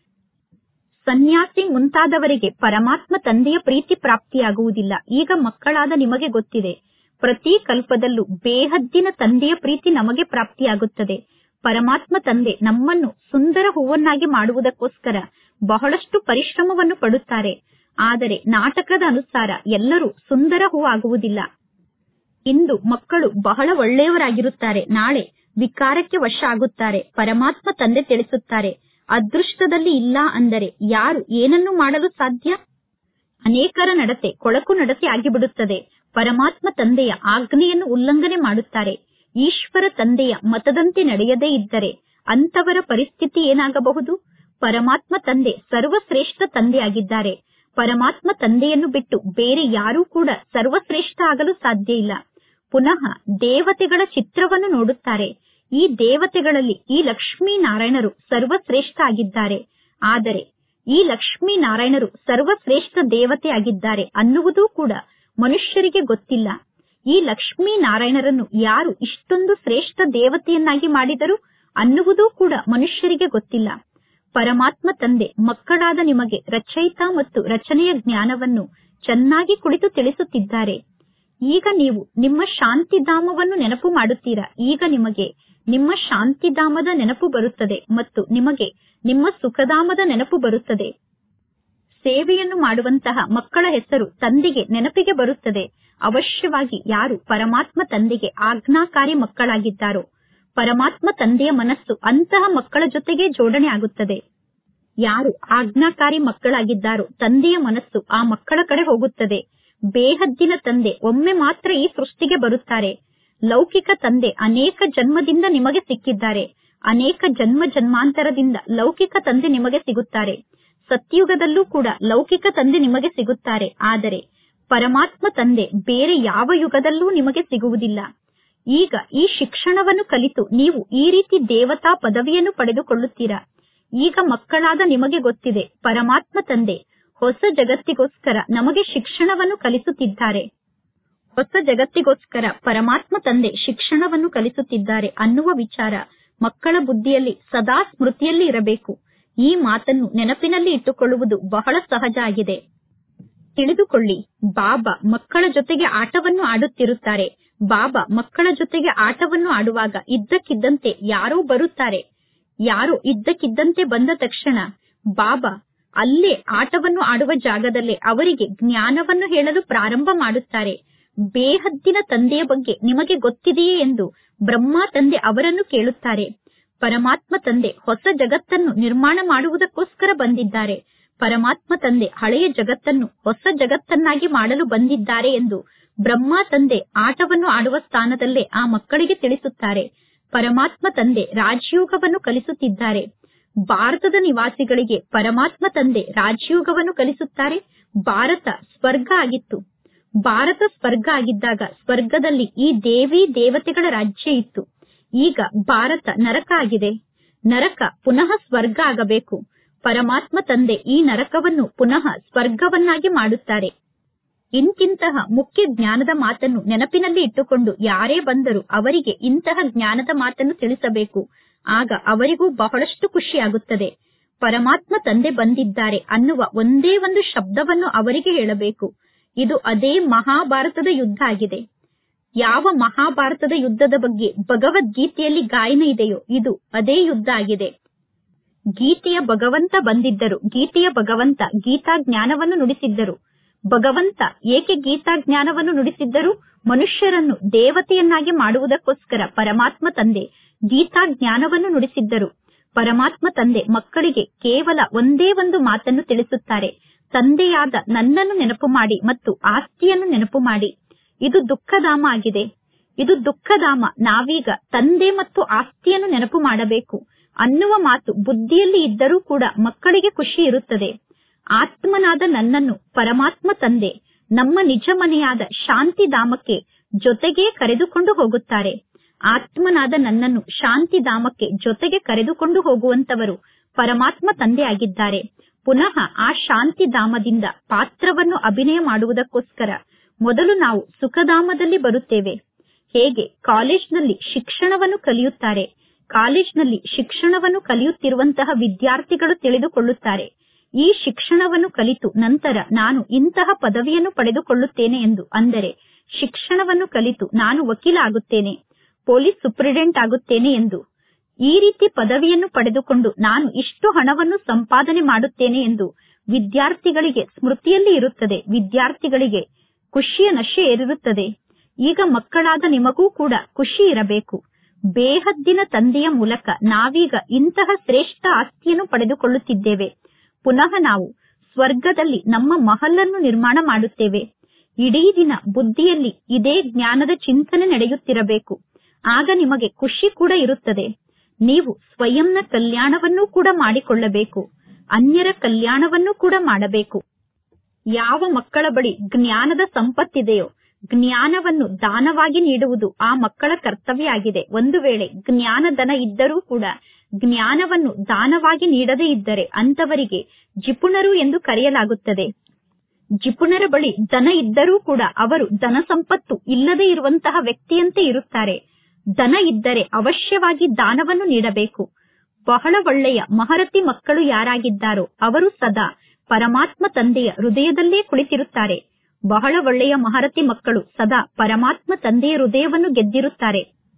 ಸನ್ಯಾಸಿ ಮುಂತಾದವರಿಗೆ ಪರಮಾತ್ಮ ತಂದೆಯ ಪ್ರೀತಿ ಪ್ರಾಪ್ತಿಯಾಗುವುದಿಲ್ಲ ಈಗ ಮಕ್ಕಳಾದ ನಿಮಗೆ ಗೊತ್ತಿದೆ ಪ್ರತಿ ಕಲ್ಪದಲ್ಲೂ ಬೇಹದ್ದಿನ ತಂದೆಯ ಪ್ರೀತಿ ನಮಗೆ ಪ್ರಾಪ್ತಿಯಾಗುತ್ತದೆ ಪರಮಾತ್ಮ ತಂದೆ ನಮ್ಮನ್ನು ಸುಂದರ ಹೂವನ್ನಾಗಿ ಮಾಡುವುದಕ್ಕೋಸ್ಕರ ಬಹಳಷ್ಟು ಪರಿಶ್ರಮವನ್ನು ಪಡುತ್ತಾರೆ ಆದರೆ ನಾಟಕದ ಅನುಸಾರ ಎಲ್ಲರೂ ಸುಂದರ ಹೂ ಆಗುವುದಿಲ್ಲ ಇಂದು ಮಕ್ಕಳು ಬಹಳ ಒಳ್ಳೆಯವರಾಗಿರುತ್ತಾರೆ ನಾಳೆ ವಿಕಾರಕ್ಕೆ ವಶ ಆಗುತ್ತಾರೆ ಪರಮಾತ್ಮ ತಂದೆ ತಿಳಿಸುತ್ತಾರೆ ಅದೃಷ್ಟದಲ್ಲಿ ಇಲ್ಲ ಅಂದರೆ ಯಾರು ಏನನ್ನು ಮಾಡಲು ಸಾಧ್ಯ ಅನೇಕರ ನಡತೆ ಕೊಳಕು ನಡತೆ ಆಗಿಬಿಡುತ್ತದೆ ಪರಮಾತ್ಮ ತಂದೆಯ ಆಜ್ಞೆಯನ್ನು ಉಲ್ಲಂಘನೆ ಮಾಡುತ್ತಾರೆ ಈಶ್ವರ ತಂದೆಯ ಮತದಂತೆ ನಡೆಯದೇ ಇದ್ದರೆ ಅಂತವರ ಪರಿಸ್ಥಿತಿ ಏನಾಗಬಹುದು ಪರಮಾತ್ಮ ತಂದೆ ಸರ್ವಶ್ರೇಷ್ಠ ತಂದೆಯಾಗಿದ್ದಾರೆ ಪರಮಾತ್ಮ ತಂದೆಯನ್ನು ಬಿಟ್ಟು ಬೇರೆ ಯಾರೂ ಕೂಡ ಸರ್ವಶ್ರೇಷ್ಠ ಆಗಲು ಸಾಧ್ಯ ಇಲ್ಲ ಪುನಃ ದೇವತೆಗಳ ಚಿತ್ರವನ್ನು ನೋಡುತ್ತಾರೆ ಈ ದೇವತೆಗಳಲ್ಲಿ ಈ ಲಕ್ಷ್ಮೀ ನಾರಾಯಣರು ಸರ್ವಶ್ರೇಷ್ಠ ಆಗಿದ್ದಾರೆ ಆದರೆ ಈ ಲಕ್ಷ್ಮೀ ನಾರಾಯಣರು ಸರ್ವಶ್ರೇಷ್ಠ ದೇವತೆಯಾಗಿದ್ದಾರೆ ಅನ್ನುವುದೂ ಕೂಡ ಮನುಷ್ಯರಿಗೆ ಗೊತ್ತಿಲ್ಲ ಈ ಲಕ್ಷ್ಮೀ ನಾರಾಯಣರನ್ನು ಯಾರು ಇಷ್ಟೊಂದು ಶ್ರೇಷ್ಠ ದೇವತೆಯನ್ನಾಗಿ ಮಾಡಿದರು ಅನ್ನುವುದೂ ಕೂಡ ಮನುಷ್ಯರಿಗೆ ಗೊತ್ತಿಲ್ಲ ಪರಮಾತ್ಮ ತಂದೆ ಮಕ್ಕಳಾದ ನಿಮಗೆ ರಚಯಿತ ಮತ್ತು ರಚನೆಯ ಜ್ಞಾನವನ್ನು ಚೆನ್ನಾಗಿ ಕುಳಿತು ತಿಳಿಸುತ್ತಿದ್ದಾರೆ ಈಗ ನೀವು ನಿಮ್ಮ ಶಾಂತಿಧಾಮವನ್ನು ನೆನಪು ಮಾಡುತ್ತೀರಾ ಈಗ ನಿಮಗೆ ನಿಮ್ಮ ಶಾಂತಿಧಾಮದ ನೆನಪು ಬರುತ್ತದೆ ಮತ್ತು ನಿಮಗೆ ನಿಮ್ಮ ಸುಖಧಾಮದ ನೆನಪು ಬರುತ್ತದೆ ಸೇವೆಯನ್ನು ಮಾಡುವಂತಹ ಮಕ್ಕಳ ಹೆಸರು ತಂದೆಗೆ ನೆನಪಿಗೆ ಬರುತ್ತದೆ ಅವಶ್ಯವಾಗಿ ಯಾರು ಪರಮಾತ್ಮ ತಂದೆಗೆ ಆಜ್ಞಾಕಾರಿ ಮಕ್ಕಳಾಗಿದ್ದಾರೋ ಪರಮಾತ್ಮ ತಂದೆಯ ಮನಸ್ಸು ಅಂತಹ ಮಕ್ಕಳ ಜೊತೆಗೆ ಜೋಡಣೆ ಆಗುತ್ತದೆ ಯಾರು ಆಜ್ಞಾಕಾರಿ ಮಕ್ಕಳಾಗಿದ್ದಾರೋ ತಂದೆಯ ಮನಸ್ಸು ಆ ಮಕ್ಕಳ ಕಡೆ ಹೋಗುತ್ತದೆ ಬೇಹದ್ದಿನ ತಂದೆ ಒಮ್ಮೆ ಮಾತ್ರ ಈ ಸೃಷ್ಟಿಗೆ ಬರುತ್ತಾರೆ ಲೌಕಿಕ ತಂದೆ ಅನೇಕ ಜನ್ಮದಿಂದ ನಿಮಗೆ ಸಿಕ್ಕಿದ್ದಾರೆ ಅನೇಕ ಜನ್ಮ ಜನ್ಮಾಂತರದಿಂದ ಲೌಕಿಕ ತಂದೆ ನಿಮಗೆ ಸಿಗುತ್ತಾರೆ ಸತ್ಯುಗದಲ್ಲೂ ಕೂಡ ಲೌಕಿಕ ತಂದೆ ನಿಮಗೆ ಸಿಗುತ್ತಾರೆ ಆದರೆ ಪರಮಾತ್ಮ ತಂದೆ ಬೇರೆ ಯಾವ ಯುಗದಲ್ಲೂ ನಿಮಗೆ ಸಿಗುವುದಿಲ್ಲ ಈಗ ಈ ಶಿಕ್ಷಣವನ್ನು ಕಲಿತು ನೀವು ಈ ರೀತಿ ದೇವತಾ ಪದವಿಯನ್ನು ಪಡೆದುಕೊಳ್ಳುತ್ತೀರಾ ಈಗ ಮಕ್ಕಳಾದ ನಿಮಗೆ ಗೊತ್ತಿದೆ ಪರಮಾತ್ಮ ತಂದೆ ಹೊಸ ಜಗತ್ತಿಗೋಸ್ಕರ ನಮಗೆ ಶಿಕ್ಷಣವನ್ನು ಕಲಿಸುತ್ತಿದ್ದಾರೆ ಹೊಸ ಜಗತ್ತಿಗೋಸ್ಕರ ಪರಮಾತ್ಮ ತಂದೆ ಶಿಕ್ಷಣವನ್ನು ಕಲಿಸುತ್ತಿದ್ದಾರೆ ಅನ್ನುವ ವಿಚಾರ ಮಕ್ಕಳ ಬುದ್ಧಿಯಲ್ಲಿ ಸದಾ ಸ್ಮೃತಿಯಲ್ಲಿ ಇರಬೇಕು ಈ ಮಾತನ್ನು ನೆನಪಿನಲ್ಲಿ ಇಟ್ಟುಕೊಳ್ಳುವುದು ಬಹಳ ಸಹಜ ಆಗಿದೆ ತಿಳಿದುಕೊಳ್ಳಿ ಬಾಬಾ ಮಕ್ಕಳ ಜೊತೆಗೆ ಆಟವನ್ನು ಆಡುತ್ತಿರುತ್ತಾರೆ ಬಾಬಾ ಮಕ್ಕಳ ಜೊತೆಗೆ ಆಟವನ್ನು ಆಡುವಾಗ ಇದ್ದಕ್ಕಿದ್ದಂತೆ ಯಾರೋ ಬರುತ್ತಾರೆ ಯಾರೋ ಇದ್ದಕ್ಕಿದ್ದಂತೆ ಬಂದ ತಕ್ಷಣ ಬಾಬಾ ಅಲ್ಲೇ ಆಟವನ್ನು ಆಡುವ ಜಾಗದಲ್ಲೇ ಅವರಿಗೆ ಜ್ಞಾನವನ್ನು ಹೇಳಲು ಪ್ರಾರಂಭ ಮಾಡುತ್ತಾರೆ ಬೇಹದ್ದಿನ ತಂದೆಯ ಬಗ್ಗೆ ನಿಮಗೆ ಗೊತ್ತಿದೆಯೇ ಎಂದು ಬ್ರಹ್ಮ ತಂದೆ ಅವರನ್ನು ಕೇಳುತ್ತಾರೆ ಪರಮಾತ್ಮ ತಂದೆ ಹೊಸ ಜಗತ್ತನ್ನು ನಿರ್ಮಾಣ ಮಾಡುವುದಕ್ಕೋಸ್ಕರ ಬಂದಿದ್ದಾರೆ ಪರಮಾತ್ಮ ತಂದೆ ಹಳೆಯ ಜಗತ್ತನ್ನು ಹೊಸ ಜಗತ್ತನ್ನಾಗಿ ಮಾಡಲು ಬಂದಿದ್ದಾರೆ ಎಂದು ಬ್ರಹ್ಮ ತಂದೆ ಆಟವನ್ನು ಆಡುವ ಸ್ಥಾನದಲ್ಲೇ ಆ ಮಕ್ಕಳಿಗೆ ತಿಳಿಸುತ್ತಾರೆ ಪರಮಾತ್ಮ ತಂದೆ ರಾಜಯೋಗವನ್ನು ಕಲಿಸುತ್ತಿದ್ದಾರೆ ಭಾರತದ ನಿವಾಸಿಗಳಿಗೆ ಪರಮಾತ್ಮ ತಂದೆ ರಾಜಯೋಗವನ್ನು ಕಲಿಸುತ್ತಾರೆ ಭಾರತ ಸ್ವರ್ಗ ಆಗಿತ್ತು ಭಾರತ ಸ್ವರ್ಗ ಆಗಿದ್ದಾಗ ಸ್ವರ್ಗದಲ್ಲಿ ಈ ದೇವಿ ದೇವತೆಗಳ ರಾಜ್ಯ ಇತ್ತು ಈಗ ಭಾರತ ನರಕ ಆಗಿದೆ ನರಕ ಪುನಃ ಸ್ವರ್ಗ ಆಗಬೇಕು ಪರಮಾತ್ಮ ತಂದೆ ಈ ನರಕವನ್ನು ಪುನಃ ಸ್ವರ್ಗವನ್ನಾಗಿ ಮಾಡುತ್ತಾರೆ ಇಂತಿಂತಹ ಮುಖ್ಯ ಜ್ಞಾನದ ಮಾತನ್ನು ನೆನಪಿನಲ್ಲಿ ಇಟ್ಟುಕೊಂಡು ಯಾರೇ ಬಂದರೂ ಅವರಿಗೆ ಇಂತಹ ಜ್ಞಾನದ ಮಾತನ್ನು ತಿಳಿಸಬೇಕು ಆಗ ಅವರಿಗೂ ಬಹಳಷ್ಟು ಖುಷಿಯಾಗುತ್ತದೆ ಪರಮಾತ್ಮ ತಂದೆ ಬಂದಿದ್ದಾರೆ ಅನ್ನುವ ಒಂದೇ ಒಂದು ಶಬ್ದವನ್ನು ಅವರಿಗೆ ಹೇಳಬೇಕು ಇದು ಅದೇ ಮಹಾಭಾರತದ ಯುದ್ಧ ಆಗಿದೆ ಯಾವ ಮಹಾಭಾರತದ ಯುದ್ಧದ ಬಗ್ಗೆ ಭಗವದ್ಗೀತೆಯಲ್ಲಿ ಗಾಯನ ಇದೆಯೋ ಇದು ಅದೇ ಯುದ್ಧ ಆಗಿದೆ ಗೀತೆಯ ಭಗವಂತ ಬಂದಿದ್ದರು ಗೀತೆಯ ಭಗವಂತ ಗೀತಾ ಜ್ಞಾನವನ್ನು ನುಡಿಸಿದ್ದರು ಭಗವಂತ ಏಕೆ ಗೀತಾ ಜ್ಞಾನವನ್ನು ನುಡಿಸಿದ್ದರು ಮನುಷ್ಯರನ್ನು ದೇವತೆಯನ್ನಾಗಿ ಮಾಡುವುದಕ್ಕೋಸ್ಕರ ಪರಮಾತ್ಮ ತಂದೆ ಗೀತಾ ಜ್ಞಾನವನ್ನು ನುಡಿಸಿದ್ದರು ಪರಮಾತ್ಮ ತಂದೆ ಮಕ್ಕಳಿಗೆ ಕೇವಲ ಒಂದೇ ಒಂದು ಮಾತನ್ನು ತಿಳಿಸುತ್ತಾರೆ ತಂದೆಯಾದ ನನ್ನನ್ನು ನೆನಪು ಮಾಡಿ ಮತ್ತು ಆಸ್ತಿಯನ್ನು ನೆನಪು ಮಾಡಿ ಇದು ದುಃಖಧಾಮ ಆಗಿದೆ ಇದು ದುಃಖಧಾಮ ನಾವೀಗ ತಂದೆ ಮತ್ತು ಆಸ್ತಿಯನ್ನು ನೆನಪು ಮಾಡಬೇಕು ಅನ್ನುವ ಮಾತು ಬುದ್ಧಿಯಲ್ಲಿ ಇದ್ದರೂ ಕೂಡ ಮಕ್ಕಳಿಗೆ ಖುಷಿ ಇರುತ್ತದೆ ಆತ್ಮನಾದ ನನ್ನನ್ನು ಪರಮಾತ್ಮ ತಂದೆ ನಮ್ಮ ನಿಜ ಮನೆಯಾದ ಶಾಂತಿಧಾಮಕ್ಕೆ ಜೊತೆಗೇ ಕರೆದುಕೊಂಡು ಹೋಗುತ್ತಾರೆ ಆತ್ಮನಾದ ನನ್ನನ್ನು ಶಾಂತಿಧಾಮಕ್ಕೆ ಜೊತೆಗೆ ಕರೆದುಕೊಂಡು ಹೋಗುವಂತವರು ಪರಮಾತ್ಮ ತಂದೆ ಆಗಿದ್ದಾರೆ ಪುನಃ ಆ ಶಾಂತಿಧಾಮದಿಂದ ಪಾತ್ರವನ್ನು ಅಭಿನಯ ಮಾಡುವುದಕ್ಕೋಸ್ಕರ ಮೊದಲು ನಾವು ಸುಖಧಾಮದಲ್ಲಿ ಬರುತ್ತೇವೆ ಹೇಗೆ ಕಾಲೇಜ್ನಲ್ಲಿ ಶಿಕ್ಷಣವನ್ನು ಕಲಿಯುತ್ತಾರೆ ಕಾಲೇಜ್ನಲ್ಲಿ ಶಿಕ್ಷಣವನ್ನು ಕಲಿಯುತ್ತಿರುವಂತಹ ವಿದ್ಯಾರ್ಥಿಗಳು ತಿಳಿದುಕೊಳ್ಳುತ್ತಾರೆ ಈ ಶಿಕ್ಷಣವನ್ನು ಕಲಿತು ನಂತರ ನಾನು ಇಂತಹ ಪದವಿಯನ್ನು ಪಡೆದುಕೊಳ್ಳುತ್ತೇನೆ ಎಂದು ಅಂದರೆ ಶಿಕ್ಷಣವನ್ನು ಕಲಿತು ನಾನು ವಕೀಲ ಆಗುತ್ತೇನೆ ಪೊಲೀಸ್ ಸೂಪರಿಂಟೆಂಡೆಂಟ್ ಆಗುತ್ತೇನೆ ಎಂದು ಈ ರೀತಿ ಪದವಿಯನ್ನು ಪಡೆದುಕೊಂಡು ನಾನು ಇಷ್ಟು ಹಣವನ್ನು ಸಂಪಾದನೆ ಮಾಡುತ್ತೇನೆ ಎಂದು ವಿದ್ಯಾರ್ಥಿಗಳಿಗೆ ಸ್ಮೃತಿಯಲ್ಲಿ ಇರುತ್ತದೆ ವಿದ್ಯಾರ್ಥಿಗಳಿಗೆ ಖುಷಿಯ ನಶೆ ಏರಿರುತ್ತದೆ ಈಗ ಮಕ್ಕಳಾದ ನಿಮಗೂ ಕೂಡ ಖುಷಿ ಇರಬೇಕು ಬೇಹದ್ದಿನ ತಂದೆಯ ಮೂಲಕ ನಾವೀಗ ಇಂತಹ ಶ್ರೇಷ್ಠ ಆಸ್ತಿಯನ್ನು ಪಡೆದುಕೊಳ್ಳುತ್ತಿದ್ದೇವೆ ಪುನಃ ನಾವು ಸ್ವರ್ಗದಲ್ಲಿ ನಮ್ಮ ಮಹಲನ್ನು ನಿರ್ಮಾಣ ಮಾಡುತ್ತೇವೆ ಇಡೀ ದಿನ ಬುದ್ಧಿಯಲ್ಲಿ ಇದೇ ಜ್ಞಾನದ ಚಿಂತನೆ ನಡೆಯುತ್ತಿರಬೇಕು ಆಗ ನಿಮಗೆ ಖುಷಿ ಕೂಡ ಇರುತ್ತದೆ ನೀವು ಸ್ವಯಂನ ಕಲ್ಯಾಣವನ್ನೂ ಕೂಡ ಮಾಡಿಕೊಳ್ಳಬೇಕು ಅನ್ಯರ ಕಲ್ಯಾಣವನ್ನೂ ಕೂಡ ಮಾಡಬೇಕು ಯಾವ ಮಕ್ಕಳ ಬಳಿ ಜ್ಞಾನದ ಸಂಪತ್ತಿದೆಯೋ ಜ್ಞಾನವನ್ನು ದಾನವಾಗಿ ನೀಡುವುದು ಆ ಮಕ್ಕಳ ಕರ್ತವ್ಯ ಆಗಿದೆ ಒಂದು ವೇಳೆ ಜ್ಞಾನಧನ ಇದ್ದರೂ ಕೂಡ ಜ್ಞಾನವನ್ನು ದಾನವಾಗಿ ನೀಡದೇ ಇದ್ದರೆ ಅಂತವರಿಗೆ ಜಿಪುಣರು ಎಂದು ಕರೆಯಲಾಗುತ್ತದೆ ಜಿಪುಣರ ಬಳಿ ಧನ ಇದ್ದರೂ ಕೂಡ ಅವರು ಧನ ಸಂಪತ್ತು ಇಲ್ಲದೆ ಇರುವಂತಹ ವ್ಯಕ್ತಿಯಂತೆ ಇರುತ್ತಾರೆ ಧನ ಇದ್ದರೆ ಅವಶ್ಯವಾಗಿ ದಾನವನ್ನು ನೀಡಬೇಕು ಬಹಳ ಒಳ್ಳೆಯ ಮಹರತಿ ಮಕ್ಕಳು ಯಾರಾಗಿದ್ದಾರೋ ಅವರು ಸದಾ ಪರಮಾತ್ಮ ತಂದೆಯ ಹೃದಯದಲ್ಲೇ ಕುಳಿತಿರುತ್ತಾರೆ ಬಹಳ ಒಳ್ಳೆಯ ಮಹರತಿ ಮಕ್ಕಳು ಸದಾ ಪರಮಾತ್ಮ ತಂದೆಯ ಹೃದಯವನ್ನು ಗೆದ್ದಿರುತ್ತಾರೆ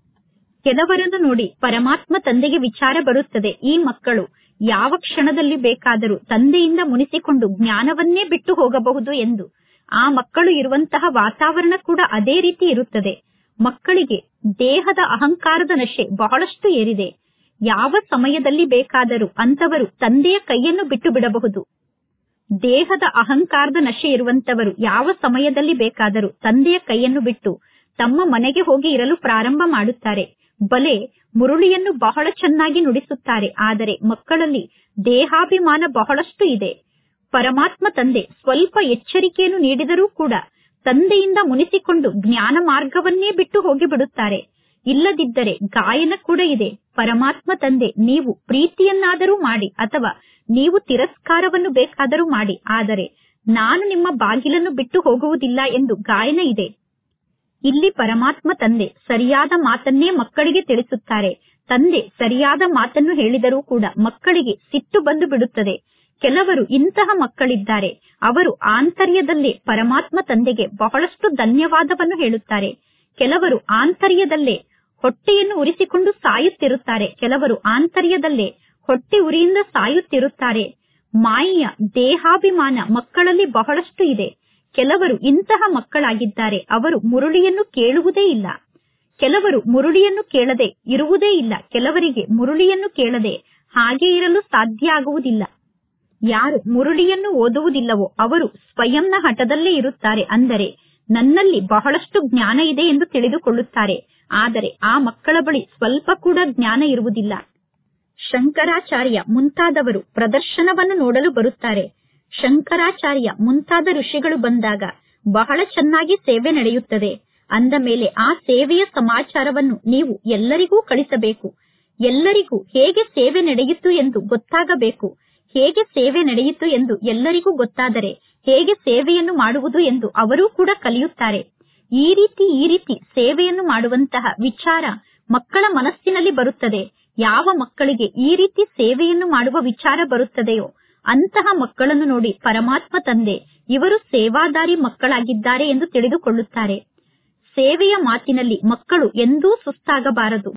ಕೆಲವರನ್ನು ನೋಡಿ ಪರಮಾತ್ಮ ತಂದೆಗೆ ವಿಚಾರ ಬರುತ್ತದೆ ಈ ಮಕ್ಕಳು ಯಾವ ಕ್ಷಣದಲ್ಲಿ ಬೇಕಾದರೂ ತಂದೆಯಿಂದ ಮುನಿಸಿಕೊಂಡು ಜ್ಞಾನವನ್ನೇ ಬಿಟ್ಟು ಹೋಗಬಹುದು ಎಂದು ಆ ಮಕ್ಕಳು ಇರುವಂತಹ ವಾತಾವರಣ ಕೂಡ ಅದೇ ರೀತಿ ಇರುತ್ತದೆ ಮಕ್ಕಳಿಗೆ ದೇಹದ ಅಹಂಕಾರದ ನಶೆ ಬಹಳಷ್ಟು ಏರಿದೆ ಯಾವ ಸಮಯದಲ್ಲಿ ಬೇಕಾದರೂ ಅಂತವರು ತಂದೆಯ ಕೈಯನ್ನು ಬಿಟ್ಟು ಬಿಡಬಹುದು ದೇಹದ ಅಹಂಕಾರದ ನಶೆ ಇರುವಂತವರು ಯಾವ ಸಮಯದಲ್ಲಿ ಬೇಕಾದರೂ ತಂದೆಯ ಕೈಯನ್ನು ಬಿಟ್ಟು ತಮ್ಮ ಮನೆಗೆ ಹೋಗಿ ಇರಲು ಪ್ರಾರಂಭ ಮಾಡುತ್ತಾರೆ ಬಲೆ ಮುರುಳಿಯನ್ನು ಬಹಳ ಚೆನ್ನಾಗಿ ನುಡಿಸುತ್ತಾರೆ ಆದರೆ ಮಕ್ಕಳಲ್ಲಿ ದೇಹಾಭಿಮಾನ ಬಹಳಷ್ಟು ಇದೆ ಪರಮಾತ್ಮ ತಂದೆ ಸ್ವಲ್ಪ ಎಚ್ಚರಿಕೆಯನ್ನು ನೀಡಿದರೂ ಕೂಡ ತಂದೆಯಿಂದ ಮುನಿಸಿಕೊಂಡು ಜ್ಞಾನ ಮಾರ್ಗವನ್ನೇ ಬಿಟ್ಟು ಹೋಗಿಬಿಡುತ್ತಾರೆ ಇಲ್ಲದಿದ್ದರೆ ಗಾಯನ ಕೂಡ ಇದೆ ಪರಮಾತ್ಮ ತಂದೆ ನೀವು ಪ್ರೀತಿಯನ್ನಾದರೂ ಮಾಡಿ ಅಥವಾ ನೀವು ತಿರಸ್ಕಾರವನ್ನು ಬೇಕಾದರೂ ಮಾಡಿ ಆದರೆ ನಾನು ನಿಮ್ಮ ಬಾಗಿಲನ್ನು ಬಿಟ್ಟು ಹೋಗುವುದಿಲ್ಲ ಎಂದು ಗಾಯನ ಇದೆ ಇಲ್ಲಿ ಪರಮಾತ್ಮ ತಂದೆ ಸರಿಯಾದ ಮಾತನ್ನೇ ಮಕ್ಕಳಿಗೆ ತಿಳಿಸುತ್ತಾರೆ ತಂದೆ ಸರಿಯಾದ ಮಾತನ್ನು ಹೇಳಿದರೂ ಕೂಡ ಮಕ್ಕಳಿಗೆ ಸಿಟ್ಟು ಬಂದು ಬಿಡುತ್ತದೆ ಕೆಲವರು ಇಂತಹ ಮಕ್ಕಳಿದ್ದಾರೆ ಅವರು ಆಂತರ್ಯದಲ್ಲೇ ಪರಮಾತ್ಮ ತಂದೆಗೆ ಬಹಳಷ್ಟು ಧನ್ಯವಾದವನ್ನು ಹೇಳುತ್ತಾರೆ ಕೆಲವರು ಆಂತರ್ಯದಲ್ಲೇ ಹೊಟ್ಟೆಯನ್ನು ಉರಿಸಿಕೊಂಡು ಸಾಯುತ್ತಿರುತ್ತಾರೆ ಕೆಲವರು ಆಂತರ್ಯದಲ್ಲೇ ಹೊಟ್ಟೆ ಉರಿಯಿಂದ ಸಾಯುತ್ತಿರುತ್ತಾರೆ ಮಾಯೆಯ ದೇಹಾಭಿಮಾನ ಮಕ್ಕಳಲ್ಲಿ ಬಹಳಷ್ಟು ಇದೆ ಕೆಲವರು ಇಂತಹ ಮಕ್ಕಳಾಗಿದ್ದಾರೆ ಅವರು ಮುರುಳಿಯನ್ನು ಕೇಳುವುದೇ ಇಲ್ಲ ಕೆಲವರು ಮುರುಳಿಯನ್ನು ಕೇಳದೆ ಇರುವುದೇ ಇಲ್ಲ ಕೆಲವರಿಗೆ ಮುರುಳಿಯನ್ನು ಕೇಳದೆ ಹಾಗೆ ಇರಲು ಸಾಧ್ಯ ಆಗುವುದಿಲ್ಲ ಯಾರು ಮುರುಳಿಯನ್ನು ಓದುವುದಿಲ್ಲವೋ ಅವರು ಸ್ವಯಂನ ಹಠದಲ್ಲೇ ಇರುತ್ತಾರೆ ಅಂದರೆ ನನ್ನಲ್ಲಿ ಬಹಳಷ್ಟು ಜ್ಞಾನ ಇದೆ ಎಂದು ತಿಳಿದುಕೊಳ್ಳುತ್ತಾರೆ ಆದರೆ ಆ ಮಕ್ಕಳ ಬಳಿ ಸ್ವಲ್ಪ ಕೂಡ ಜ್ಞಾನ ಇರುವುದಿಲ್ಲ ಶಂಕರಾಚಾರ್ಯ ಮುಂತಾದವರು ಪ್ರದರ್ಶನವನ್ನು ನೋಡಲು ಬರುತ್ತಾರೆ ಶಂಕರಾಚಾರ್ಯ ಮುಂತಾದ ಋಷಿಗಳು ಬಂದಾಗ ಬಹಳ ಚೆನ್ನಾಗಿ ಸೇವೆ ನಡೆಯುತ್ತದೆ ಅಂದ ಮೇಲೆ ಆ ಸೇವೆಯ ಸಮಾಚಾರವನ್ನು ನೀವು ಎಲ್ಲರಿಗೂ ಕಳಿಸಬೇಕು ಎಲ್ಲರಿಗೂ ಹೇಗೆ ಸೇವೆ ನಡೆಯಿತು ಎಂದು ಗೊತ್ತಾಗಬೇಕು ಹೇಗೆ ಸೇವೆ ನಡೆಯಿತು ಎಂದು ಎಲ್ಲರಿಗೂ ಗೊತ್ತಾದರೆ ಹೇಗೆ ಸೇವೆಯನ್ನು ಮಾಡುವುದು ಎಂದು ಅವರೂ ಕೂಡ ಕಲಿಯುತ್ತಾರೆ ಈ ರೀತಿ ಈ ರೀತಿ ಸೇವೆಯನ್ನು ಮಾಡುವಂತಹ ವಿಚಾರ ಮಕ್ಕಳ ಮನಸ್ಸಿನಲ್ಲಿ ಬರುತ್ತದೆ ಯಾವ ಮಕ್ಕಳಿಗೆ ಈ ರೀತಿ ಸೇವೆಯನ್ನು ಮಾಡುವ ವಿಚಾರ ಬರುತ್ತದೆಯೋ ಅಂತಹ ಮಕ್ಕಳನ್ನು ನೋಡಿ ಪರಮಾತ್ಮ ತಂದೆ ಇವರು ಸೇವಾದಾರಿ ಮಕ್ಕಳಾಗಿದ್ದಾರೆ ಎಂದು ತಿಳಿದುಕೊಳ್ಳುತ್ತಾರೆ ಸೇವೆಯ ಮಾತಿನಲ್ಲಿ ಮಕ್ಕಳು ಎಂದೂ ಸುಸ್ತಾಗಬಾರದು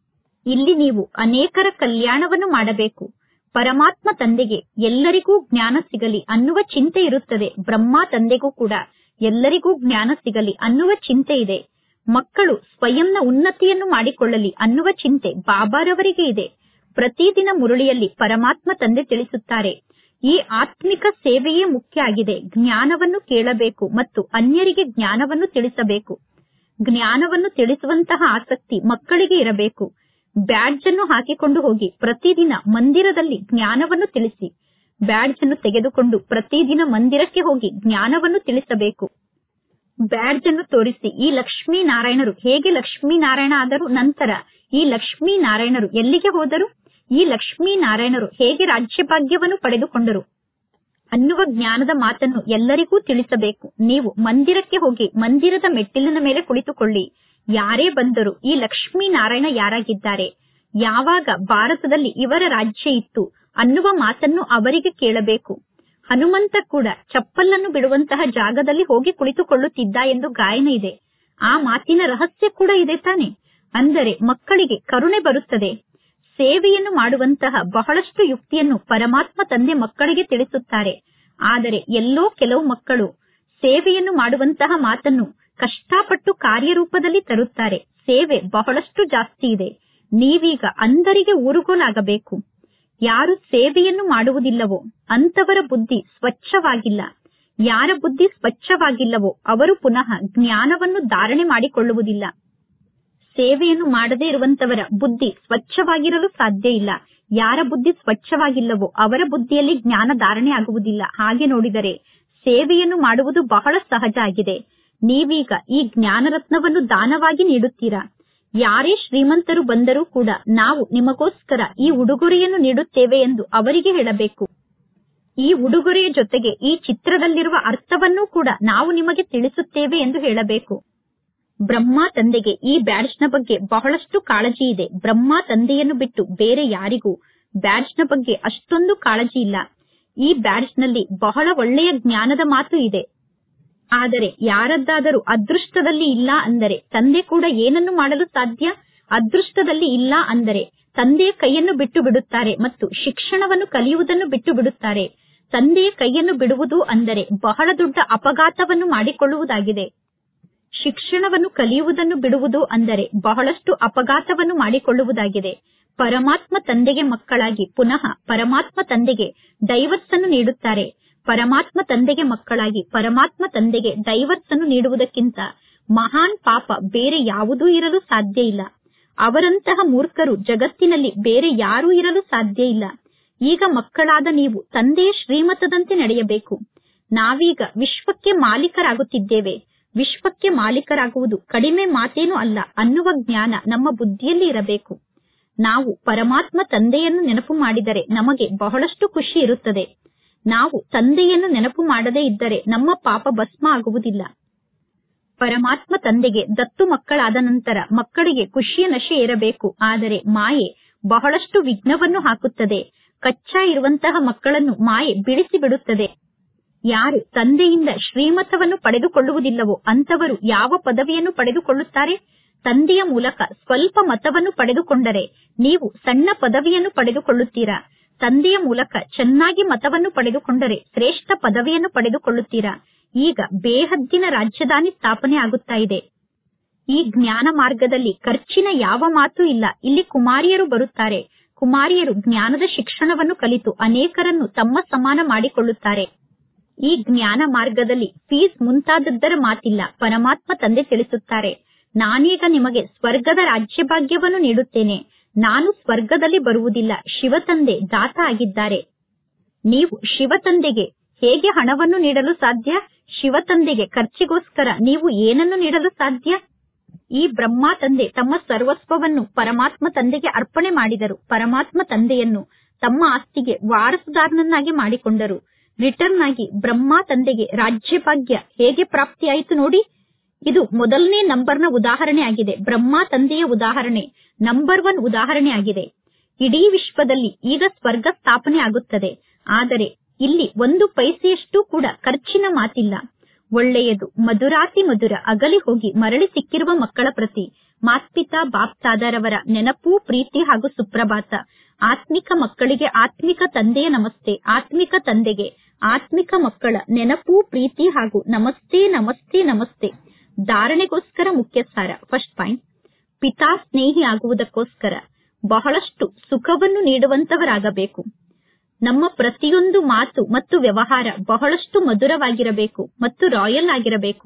ಇಲ್ಲಿ ನೀವು ಅನೇಕರ ಕಲ್ಯಾಣವನ್ನು ಮಾಡಬೇಕು ಪರಮಾತ್ಮ ತಂದೆಗೆ ಎಲ್ಲರಿಗೂ ಜ್ಞಾನ ಸಿಗಲಿ ಅನ್ನುವ ಚಿಂತೆ ಇರುತ್ತದೆ ಬ್ರಹ್ಮ ತಂದೆಗೂ ಕೂಡ ಎಲ್ಲರಿಗೂ ಜ್ಞಾನ ಸಿಗಲಿ ಅನ್ನುವ ಚಿಂತೆ ಇದೆ ಮಕ್ಕಳು ಸ್ವಯಂನ ಉನ್ನತಿಯನ್ನು ಮಾಡಿಕೊಳ್ಳಲಿ ಅನ್ನುವ ಚಿಂತೆ ಬಾಬಾರವರಿಗೆ ಇದೆ ಪ್ರತಿದಿನ ಮುರುಳಿಯಲ್ಲಿ ಪರಮಾತ್ಮ ತಂದೆ ತಿಳಿಸುತ್ತಾರೆ ಈ ಆತ್ಮಿಕ ಸೇವೆಯೇ ಮುಖ್ಯ ಆಗಿದೆ ಜ್ಞಾನವನ್ನು ಕೇಳಬೇಕು ಮತ್ತು ಅನ್ಯರಿಗೆ ಜ್ಞಾನವನ್ನು ತಿಳಿಸಬೇಕು ಜ್ಞಾನವನ್ನು ತಿಳಿಸುವಂತಹ ಆಸಕ್ತಿ ಮಕ್ಕಳಿಗೆ ಇರಬೇಕು ಬ್ಯಾಡ್ಜ್ ಅನ್ನು ಹಾಕಿಕೊಂಡು ಹೋಗಿ ಪ್ರತಿದಿನ ಮಂದಿರದಲ್ಲಿ ಜ್ಞಾನವನ್ನು ತಿಳಿಸಿ ಬ್ಯಾಡ್ಜ್ ಅನ್ನು ತೆಗೆದುಕೊಂಡು ಪ್ರತಿದಿನ ಮಂದಿರಕ್ಕೆ ಹೋಗಿ ಜ್ಞಾನವನ್ನು ತಿಳಿಸಬೇಕು ಬ್ಯಾಡ್ಜ್ ಅನ್ನು ತೋರಿಸಿ ಈ ಲಕ್ಷ್ಮೀ ನಾರಾಯಣರು ಹೇಗೆ ಲಕ್ಷ್ಮೀ ನಾರಾಯಣ ಆದರು ನಂತರ ಈ ಲಕ್ಷ್ಮೀ ನಾರಾಯಣರು ಎಲ್ಲಿಗೆ ಹೋದರು ಈ ಲಕ್ಷ್ಮೀ ನಾರಾಯಣರು ಹೇಗೆ ರಾಜ್ಯಭಾಗ್ಯವನ್ನು ಪಡೆದುಕೊಂಡರು ಅನ್ನುವ ಜ್ಞಾನದ ಮಾತನ್ನು ಎಲ್ಲರಿಗೂ ತಿಳಿಸಬೇಕು ನೀವು ಮಂದಿರಕ್ಕೆ ಹೋಗಿ ಮಂದಿರದ ಮೆಟ್ಟಿಲಿನ ಮೇಲೆ ಕುಳಿತುಕೊಳ್ಳಿ ಯಾರೇ ಬಂದರು ಈ ಲಕ್ಷ್ಮೀ ನಾರಾಯಣ ಯಾರಾಗಿದ್ದಾರೆ ಯಾವಾಗ ಭಾರತದಲ್ಲಿ ಇವರ ರಾಜ್ಯ ಇತ್ತು ಅನ್ನುವ ಮಾತನ್ನು ಅವರಿಗೆ ಕೇಳಬೇಕು ಹನುಮಂತ ಕೂಡ ಚಪ್ಪಲನ್ನು ಬಿಡುವಂತಹ ಜಾಗದಲ್ಲಿ ಹೋಗಿ ಕುಳಿತುಕೊಳ್ಳುತ್ತಿದ್ದ ಎಂದು ಗಾಯನ ಇದೆ ಆ ಮಾತಿನ ರಹಸ್ಯ ಕೂಡ ಇದೆ ತಾನೆ ಅಂದರೆ ಮಕ್ಕಳಿಗೆ ಕರುಣೆ ಬರುತ್ತದೆ ಸೇವೆಯನ್ನು ಮಾಡುವಂತಹ ಬಹಳಷ್ಟು ಯುಕ್ತಿಯನ್ನು ಪರಮಾತ್ಮ ತಂದೆ ಮಕ್ಕಳಿಗೆ ತಿಳಿಸುತ್ತಾರೆ ಆದರೆ ಎಲ್ಲೋ ಕೆಲವು ಮಕ್ಕಳು ಸೇವೆಯನ್ನು ಮಾಡುವಂತಹ ಮಾತನ್ನು ಕಷ್ಟಪಟ್ಟು ಕಾರ್ಯರೂಪದಲ್ಲಿ ತರುತ್ತಾರೆ ಸೇವೆ ಬಹಳಷ್ಟು ಜಾಸ್ತಿ ಇದೆ ನೀವೀಗ ಅಂಧರಿಗೆ ಊರುಗೋಲಾಗಬೇಕು ಯಾರು ಸೇವೆಯನ್ನು ಮಾಡುವುದಿಲ್ಲವೋ ಅಂತವರ ಬುದ್ಧಿ ಸ್ವಚ್ಛವಾಗಿಲ್ಲ ಯಾರ ಬುದ್ಧಿ ಸ್ವಚ್ಛವಾಗಿಲ್ಲವೋ ಅವರು ಪುನಃ ಜ್ಞಾನವನ್ನು ಧಾರಣೆ ಮಾಡಿಕೊಳ್ಳುವುದಿಲ್ಲ ಸೇವೆಯನ್ನು ಮಾಡದೇ ಇರುವಂತವರ ಬುದ್ಧಿ ಸ್ವಚ್ಛವಾಗಿರಲು ಸಾಧ್ಯ ಇಲ್ಲ ಯಾರ ಬುದ್ಧಿ ಸ್ವಚ್ಛವಾಗಿಲ್ಲವೋ ಅವರ ಬುದ್ಧಿಯಲ್ಲಿ ಜ್ಞಾನ ಧಾರಣೆ ಆಗುವುದಿಲ್ಲ ಹಾಗೆ ನೋಡಿದರೆ ಸೇವೆಯನ್ನು ಮಾಡುವುದು ಬಹಳ ಸಹಜ ಆಗಿದೆ ನೀವೀಗ ಈ ಜ್ಞಾನರತ್ನವನ್ನು ದಾನವಾಗಿ ನೀಡುತ್ತೀರಾ ಯಾರೇ ಶ್ರೀಮಂತರು ಬಂದರೂ ಕೂಡ ನಾವು ನಿಮಗೋಸ್ಕರ ಈ ಉಡುಗೊರೆಯನ್ನು ನೀಡುತ್ತೇವೆ ಎಂದು ಅವರಿಗೆ ಹೇಳಬೇಕು ಈ ಉಡುಗೊರೆಯ ಜೊತೆಗೆ ಈ ಚಿತ್ರದಲ್ಲಿರುವ ಅರ್ಥವನ್ನೂ ಕೂಡ ನಾವು ನಿಮಗೆ ತಿಳಿಸುತ್ತೇವೆ ಎಂದು ಹೇಳಬೇಕು ಬ್ರಹ್ಮ ತಂದೆಗೆ ಈ ಬ್ಯಾಡ್ಜ್ನ ಬಗ್ಗೆ ಬಹಳಷ್ಟು ಕಾಳಜಿ ಇದೆ ಬ್ರಹ್ಮ ತಂದೆಯನ್ನು ಬಿಟ್ಟು ಬೇರೆ ಯಾರಿಗೂ ಬ್ಯಾಡ್ಜ್ನ ಬಗ್ಗೆ ಅಷ್ಟೊಂದು ಕಾಳಜಿ ಇಲ್ಲ ಈ ಬ್ಯಾಡ್ಜ್ನಲ್ಲಿ ಬಹಳ ಒಳ್ಳೆಯ ಜ್ಞಾನದ ಮಾತು ಇದೆ ಆದರೆ ಯಾರದ್ದಾದರೂ ಅದೃಷ್ಟದಲ್ಲಿ ಇಲ್ಲ ಅಂದರೆ ತಂದೆ ಕೂಡ ಏನನ್ನು ಮಾಡಲು ಸಾಧ್ಯ ಅದೃಷ್ಟದಲ್ಲಿ ಇಲ್ಲ ಅಂದರೆ ತಂದೆಯ ಕೈಯನ್ನು ಬಿಟ್ಟು ಬಿಡುತ್ತಾರೆ ಮತ್ತು ಶಿಕ್ಷಣವನ್ನು ಕಲಿಯುವುದನ್ನು ಬಿಟ್ಟು ಬಿಡುತ್ತಾರೆ ತಂದೆಯ ಕೈಯನ್ನು ಬಿಡುವುದು ಅಂದರೆ ಬಹಳ ದೊಡ್ಡ ಅಪಘಾತವನ್ನು ಮಾಡಿಕೊಳ್ಳುವುದಾಗಿದೆ ಶಿಕ್ಷಣವನ್ನು ಕಲಿಯುವುದನ್ನು ಬಿಡುವುದು ಅಂದರೆ ಬಹಳಷ್ಟು ಅಪಘಾತವನ್ನು ಮಾಡಿಕೊಳ್ಳುವುದಾಗಿದೆ ಪರಮಾತ್ಮ ತಂದೆಗೆ ಮಕ್ಕಳಾಗಿ ಪುನಃ ಪರಮಾತ್ಮ ತಂದೆಗೆ ಡೈವರ್ಸ್ ಅನ್ನು ನೀಡುತ್ತಾರೆ ಪರಮಾತ್ಮ ತಂದೆಗೆ ಮಕ್ಕಳಾಗಿ ಪರಮಾತ್ಮ ತಂದೆಗೆ ಡೈವರ್ಸ್ ಅನ್ನು ನೀಡುವುದಕ್ಕಿಂತ ಮಹಾನ್ ಪಾಪ ಬೇರೆ ಯಾವುದೂ ಇರಲು ಸಾಧ್ಯ ಇಲ್ಲ ಅವರಂತಹ ಮೂರ್ಖರು ಜಗತ್ತಿನಲ್ಲಿ ಬೇರೆ ಯಾರೂ ಇರಲು ಸಾಧ್ಯ ಇಲ್ಲ ಈಗ ಮಕ್ಕಳಾದ ನೀವು ತಂದೆಯ ಶ್ರೀಮತದಂತೆ ನಡೆಯಬೇಕು ನಾವೀಗ ವಿಶ್ವಕ್ಕೆ ಮಾಲೀಕರಾಗುತ್ತಿದ್ದೇವೆ ವಿಶ್ವಕ್ಕೆ ಮಾಲೀಕರಾಗುವುದು ಕಡಿಮೆ ಮಾತೇನೂ ಅಲ್ಲ ಅನ್ನುವ ಜ್ಞಾನ ನಮ್ಮ ಬುದ್ಧಿಯಲ್ಲಿ ಇರಬೇಕು ನಾವು ಪರಮಾತ್ಮ ತಂದೆಯನ್ನು ನೆನಪು ಮಾಡಿದರೆ ನಮಗೆ ಬಹಳಷ್ಟು ಖುಷಿ ಇರುತ್ತದೆ ನಾವು ತಂದೆಯನ್ನು ನೆನಪು ಮಾಡದೇ ಇದ್ದರೆ ನಮ್ಮ ಪಾಪ ಭಸ್ಮ ಆಗುವುದಿಲ್ಲ ಪರಮಾತ್ಮ ತಂದೆಗೆ ದತ್ತು ಮಕ್ಕಳಾದ ನಂತರ ಮಕ್ಕಳಿಗೆ ಖುಷಿಯ ನಶೆ ಇರಬೇಕು ಆದರೆ ಮಾಯೆ ಬಹಳಷ್ಟು ವಿಘ್ನವನ್ನು ಹಾಕುತ್ತದೆ ಕಚ್ಚಾ ಇರುವಂತಹ ಮಕ್ಕಳನ್ನು ಮಾಯೆ ಬಿಡಿಸಿ ಬಿಡುತ್ತದೆ ಯಾರು ತಂದೆಯಿಂದ ಶ್ರೀಮತವನ್ನು ಪಡೆದುಕೊಳ್ಳುವುದಿಲ್ಲವೋ ಅಂತವರು ಯಾವ ಪದವಿಯನ್ನು ಪಡೆದುಕೊಳ್ಳುತ್ತಾರೆ ತಂದೆಯ ಮೂಲಕ ಸ್ವಲ್ಪ ಮತವನ್ನು ಪಡೆದುಕೊಂಡರೆ ನೀವು ಸಣ್ಣ ಪದವಿಯನ್ನು ಪಡೆದುಕೊಳ್ಳುತ್ತೀರಾ ತಂದೆಯ ಮೂಲಕ ಚೆನ್ನಾಗಿ ಮತವನ್ನು ಪಡೆದುಕೊಂಡರೆ ಶ್ರೇಷ್ಠ ಪದವಿಯನ್ನು ಪಡೆದುಕೊಳ್ಳುತ್ತೀರಾ ಈಗ ಬೇಹದ್ದಿನ ರಾಜಧಾನಿ ಸ್ಥಾಪನೆ ಆಗುತ್ತಾ ಇದೆ ಈ ಜ್ಞಾನ ಮಾರ್ಗದಲ್ಲಿ ಖರ್ಚಿನ ಯಾವ ಮಾತು ಇಲ್ಲ ಇಲ್ಲಿ ಕುಮಾರಿಯರು ಬರುತ್ತಾರೆ ಕುಮಾರಿಯರು ಜ್ಞಾನದ ಶಿಕ್ಷಣವನ್ನು ಕಲಿತು ಅನೇಕರನ್ನು ತಮ್ಮ ಸಮಾನ ಮಾಡಿಕೊಳ್ಳುತ್ತಾರೆ ಈ ಜ್ಞಾನ ಮಾರ್ಗದಲ್ಲಿ ಫೀಸ್ ಮುಂತಾದದ್ದರ ಮಾತಿಲ್ಲ ಪರಮಾತ್ಮ ತಂದೆ ತಿಳಿಸುತ್ತಾರೆ ನಾನೀಗ ನಿಮಗೆ ಸ್ವರ್ಗದ ರಾಜ್ಯಭಾಗ್ಯವನ್ನು ನೀಡುತ್ತೇನೆ ನಾನು ಸ್ವರ್ಗದಲ್ಲಿ ಬರುವುದಿಲ್ಲ ಶಿವತಂದೆ ದಾತ ಆಗಿದ್ದಾರೆ ನೀವು ಶಿವತಂದೆಗೆ ಹೇಗೆ ಹಣವನ್ನು ನೀಡಲು ಸಾಧ್ಯ ಶಿವತಂದೆಗೆ ಖರ್ಚಿಗೋಸ್ಕರ ನೀವು ಏನನ್ನು ನೀಡಲು ಸಾಧ್ಯ ಈ ಬ್ರಹ್ಮ ತಂದೆ ತಮ್ಮ ಸರ್ವಸ್ವವನ್ನು ಪರಮಾತ್ಮ ತಂದೆಗೆ ಅರ್ಪಣೆ ಮಾಡಿದರು ಪರಮಾತ್ಮ ತಂದೆಯನ್ನು ತಮ್ಮ ಆಸ್ತಿಗೆ ವಾರಸುದಾರನನ್ನಾಗಿ ಮಾಡಿಕೊಂಡರು ರಿಟರ್ನ್ ಆಗಿ ಬ್ರಹ್ಮ ತಂದೆಗೆ ರಾಜ್ಯಭಾಗ್ಯ ಹೇಗೆ ಪ್ರಾಪ್ತಿಯಾಯಿತು ನೋಡಿ ಇದು ಮೊದಲನೇ ನಂಬರ್ನ ಉದಾಹರಣೆ ಆಗಿದೆ ಬ್ರಹ್ಮ ತಂದೆಯ ಉದಾಹರಣೆ ನಂಬರ್ ಒನ್ ಉದಾಹರಣೆ ಆಗಿದೆ ಇಡೀ ವಿಶ್ವದಲ್ಲಿ ಈಗ ಸ್ವರ್ಗ ಸ್ಥಾಪನೆ ಆಗುತ್ತದೆ ಆದರೆ ಇಲ್ಲಿ ಒಂದು ಪೈಸೆಯಷ್ಟು ಕೂಡ ಖರ್ಚಿನ ಮಾತಿಲ್ಲ ಒಳ್ಳೆಯದು ಮಧುರಾತಿ ಮಧುರ ಅಗಲಿ ಹೋಗಿ ಮರಳಿ ಸಿಕ್ಕಿರುವ ಮಕ್ಕಳ ಪ್ರತಿ ಮಾತ್ಪಿತಾ ಬಾಪ್ತಾದರವರ ನೆನಪು ಪ್ರೀತಿ ಹಾಗೂ ಸುಪ್ರಭಾತ ಆತ್ಮಿಕ ಮಕ್ಕಳಿಗೆ ಆತ್ಮಿಕ ತಂದೆಯ ನಮಸ್ತೆ ಆತ್ಮಿಕ ತಂದೆಗೆ ಆತ್ಮಿಕ ಮಕ್ಕಳ ನೆನಪು ಪ್ರೀತಿ ಹಾಗೂ ನಮಸ್ತೆ ನಮಸ್ತೆ ನಮಸ್ತೆ ಧಾರಣೆಗೋಸ್ಕರ ಮುಖ್ಯ ಸಾರ ಫಸ್ಟ್ ಪಾಯಿಂಟ್ ಪಿತಾ ಸ್ನೇಹಿ ಆಗುವುದಕ್ಕೋಸ್ಕರ ಬಹಳಷ್ಟು ಸುಖವನ್ನು ನೀಡುವಂತವರಾಗಬೇಕು ನಮ್ಮ ಪ್ರತಿಯೊಂದು ಮಾತು ಮತ್ತು ವ್ಯವಹಾರ ಬಹಳಷ್ಟು ಮಧುರವಾಗಿರಬೇಕು ಮತ್ತು ರಾಯಲ್ ಆಗಿರಬೇಕು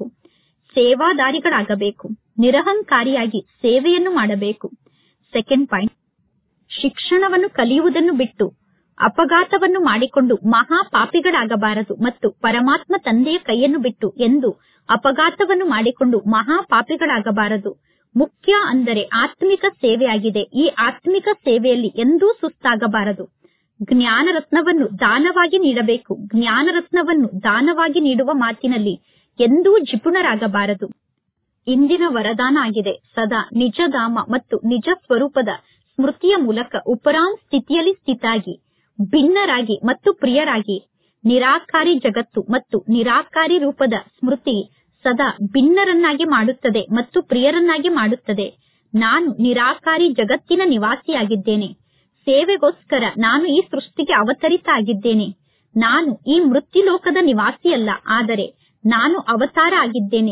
ಸೇವಾದಾರಿಗಳಾಗಬೇಕು ನಿರಹಂಕಾರಿಯಾಗಿ ಸೇವೆಯನ್ನು ಮಾಡಬೇಕು ಸೆಕೆಂಡ್ ಪಾಯಿಂಟ್ ಶಿಕ್ಷಣವನ್ನು ಕಲಿಯುವುದನ್ನು ಬಿಟ್ಟು ಅಪಘಾತವನ್ನು ಮಾಡಿಕೊಂಡು ಮಹಾ ಪಾಪಿಗಳಾಗಬಾರದು ಮತ್ತು ಪರಮಾತ್ಮ ತಂದೆಯ ಕೈಯನ್ನು ಬಿಟ್ಟು ಎಂದು ಅಪಘಾತವನ್ನು ಮಾಡಿಕೊಂಡು ಮಹಾ ಪಾಪಿಗಳಾಗಬಾರದು ಮುಖ್ಯ ಅಂದರೆ ಆತ್ಮಿಕ ಸೇವೆಯಾಗಿದೆ ಈ ಆತ್ಮಿಕ ಸೇವೆಯಲ್ಲಿ ಎಂದೂ ಸುಸ್ತಾಗಬಾರದು ಜ್ಞಾನ ರತ್ನವನ್ನು ದಾನವಾಗಿ ನೀಡಬೇಕು ಜ್ಞಾನ ರತ್ನವನ್ನು ದಾನವಾಗಿ ನೀಡುವ ಮಾತಿನಲ್ಲಿ ಎಂದೂ ಜಿಪುಣರಾಗಬಾರದು ಇಂದಿನ ವರದಾನ ಆಗಿದೆ ಸದಾ ನಿಜಧಾಮ ಮತ್ತು ನಿಜ ಸ್ವರೂಪದ ಸ್ಮೃತಿಯ ಮೂಲಕ ಉಪರಾಂ ಸ್ಥಿತಿಯಲ್ಲಿ ಸ್ಥಿತಾಗಿ ಭಿನ್ನರಾಗಿ ಮತ್ತು ಪ್ರಿಯರಾಗಿ ನಿರಾಕಾರಿ ಜಗತ್ತು ಮತ್ತು ನಿರಾಕಾರಿ ರೂಪದ ಸ್ಮೃತಿ ಸದಾ ಭಿನ್ನರನ್ನಾಗಿ ಮಾಡುತ್ತದೆ ಮತ್ತು ಪ್ರಿಯರನ್ನಾಗಿ ಮಾಡುತ್ತದೆ ನಾನು ನಿರಾಕಾರಿ ಜಗತ್ತಿನ ನಿವಾಸಿಯಾಗಿದ್ದೇನೆ ಸೇವೆಗೋಸ್ಕರ ನಾನು ಈ ಸೃಷ್ಟಿಗೆ ಅವತರಿತ ಆಗಿದ್ದೇನೆ ನಾನು ಈ ಮೃತ್ಯುಲೋಕದ ನಿವಾಸಿಯಲ್ಲ ಆದರೆ ನಾನು ಅವತಾರ ಆಗಿದ್ದೇನೆ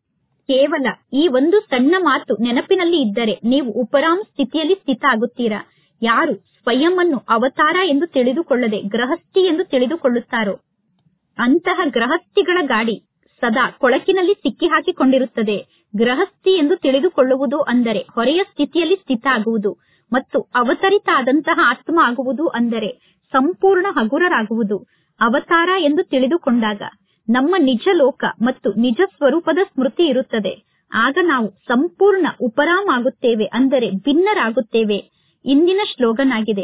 ಕೇವಲ ಈ ಒಂದು ಸಣ್ಣ ಮಾತು ನೆನಪಿನಲ್ಲಿ ಇದ್ದರೆ ನೀವು ಉಪರಾಮ್ ಸ್ಥಿತಿಯಲ್ಲಿ ಸ್ಥಿತ ಆಗುತ್ತೀರಾ ಯಾರು ಸ್ವಯಂ ಅನ್ನು ಅವತಾರ ಎಂದು ತಿಳಿದುಕೊಳ್ಳದೆ ಗೃಹಸ್ಥಿ ಎಂದು ತಿಳಿದುಕೊಳ್ಳುತ್ತಾರೋ ಅಂತಹ ಗೃಹಸ್ಥಿಗಳ ಗಾಡಿ ಸದಾ ಕೊಳಕಿನಲ್ಲಿ ಸಿಕ್ಕಿ ಹಾಕಿಕೊಂಡಿರುತ್ತದೆ ಗೃಹಸ್ಥಿ ಎಂದು ತಿಳಿದುಕೊಳ್ಳುವುದು ಅಂದರೆ ಹೊರೆಯ ಸ್ಥಿತಿಯಲ್ಲಿ ಸ್ಥಿತ ಆಗುವುದು ಮತ್ತು ಅವತರಿತ ಆದಂತಹ ಆತ್ಮ ಆಗುವುದು ಅಂದರೆ ಸಂಪೂರ್ಣ ಹಗುರರಾಗುವುದು ಅವತಾರ ಎಂದು ತಿಳಿದುಕೊಂಡಾಗ ನಮ್ಮ ನಿಜ ಲೋಕ ಮತ್ತು ನಿಜ ಸ್ವರೂಪದ ಸ್ಮೃತಿ ಇರುತ್ತದೆ ಆಗ ನಾವು ಸಂಪೂರ್ಣ ಉಪರಾಮ್ ಆಗುತ್ತೇವೆ ಅಂದರೆ ಭಿನ್ನರಾಗುತ್ತೇವೆ ಇಂದಿನ ಶ್ಲೋಗನ್ ಆಗಿದೆ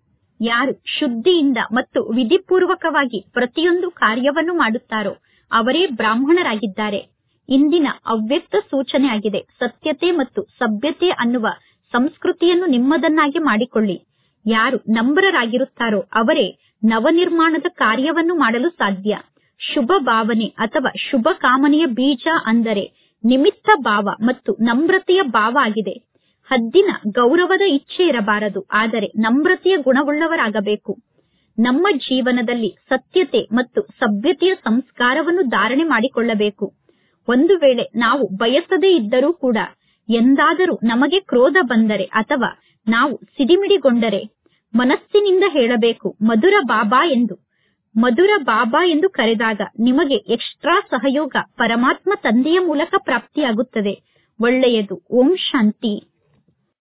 ಯಾರು ಶುದ್ಧಿಯಿಂದ ಮತ್ತು ವಿಧಿಪೂರ್ವಕವಾಗಿ ಪ್ರತಿಯೊಂದು ಕಾರ್ಯವನ್ನು ಮಾಡುತ್ತಾರೋ ಅವರೇ ಬ್ರಾಹ್ಮಣರಾಗಿದ್ದಾರೆ ಇಂದಿನ ಅವ್ಯಕ್ತ ಸೂಚನೆ ಆಗಿದೆ ಸತ್ಯತೆ ಮತ್ತು ಸಭ್ಯತೆ ಅನ್ನುವ ಸಂಸ್ಕೃತಿಯನ್ನು ನಿಮ್ಮದನ್ನಾಗಿ ಮಾಡಿಕೊಳ್ಳಿ ಯಾರು ನಂಬರರಾಗಿರುತ್ತಾರೋ ಅವರೇ ನವನಿರ್ಮಾಣದ ಕಾರ್ಯವನ್ನು ಮಾಡಲು ಸಾಧ್ಯ ಶುಭ ಭಾವನೆ ಅಥವಾ ಶುಭ ಕಾಮನೆಯ ಬೀಜ ಅಂದರೆ ನಿಮಿತ್ತ ಭಾವ ಮತ್ತು ನಮ್ರತೆಯ ಭಾವ ಆಗಿದೆ ಹದ್ದಿನ ಗೌರವದ ಇಚ್ಛೆ ಇರಬಾರದು ಆದರೆ ನಮ್ರತೆಯ ಗುಣವುಳ್ಳವರಾಗಬೇಕು ನಮ್ಮ ಜೀವನದಲ್ಲಿ ಸತ್ಯತೆ ಮತ್ತು ಸಭ್ಯತೆಯ ಸಂಸ್ಕಾರವನ್ನು ಧಾರಣೆ ಮಾಡಿಕೊಳ್ಳಬೇಕು ಒಂದು ವೇಳೆ ನಾವು ಬಯಸದೇ ಇದ್ದರೂ ಕೂಡ ಎಂದಾದರೂ ನಮಗೆ ಕ್ರೋಧ ಬಂದರೆ ಅಥವಾ ನಾವು ಸಿಡಿಮಿಡಿಗೊಂಡರೆ ಮನಸ್ಸಿನಿಂದ ಹೇಳಬೇಕು ಮಧುರ ಬಾಬಾ ಎಂದು ಮಧುರ ಬಾಬಾ ಎಂದು ಕರೆದಾಗ ನಿಮಗೆ ಎಕ್ಸ್ಟ್ರಾ ಸಹಯೋಗ ಪರಮಾತ್ಮ ತಂದೆಯ ಮೂಲಕ ಪ್ರಾಪ್ತಿಯಾಗುತ್ತದೆ ಒಳ್ಳೆಯದು ಓಂ ಶಾಂತಿ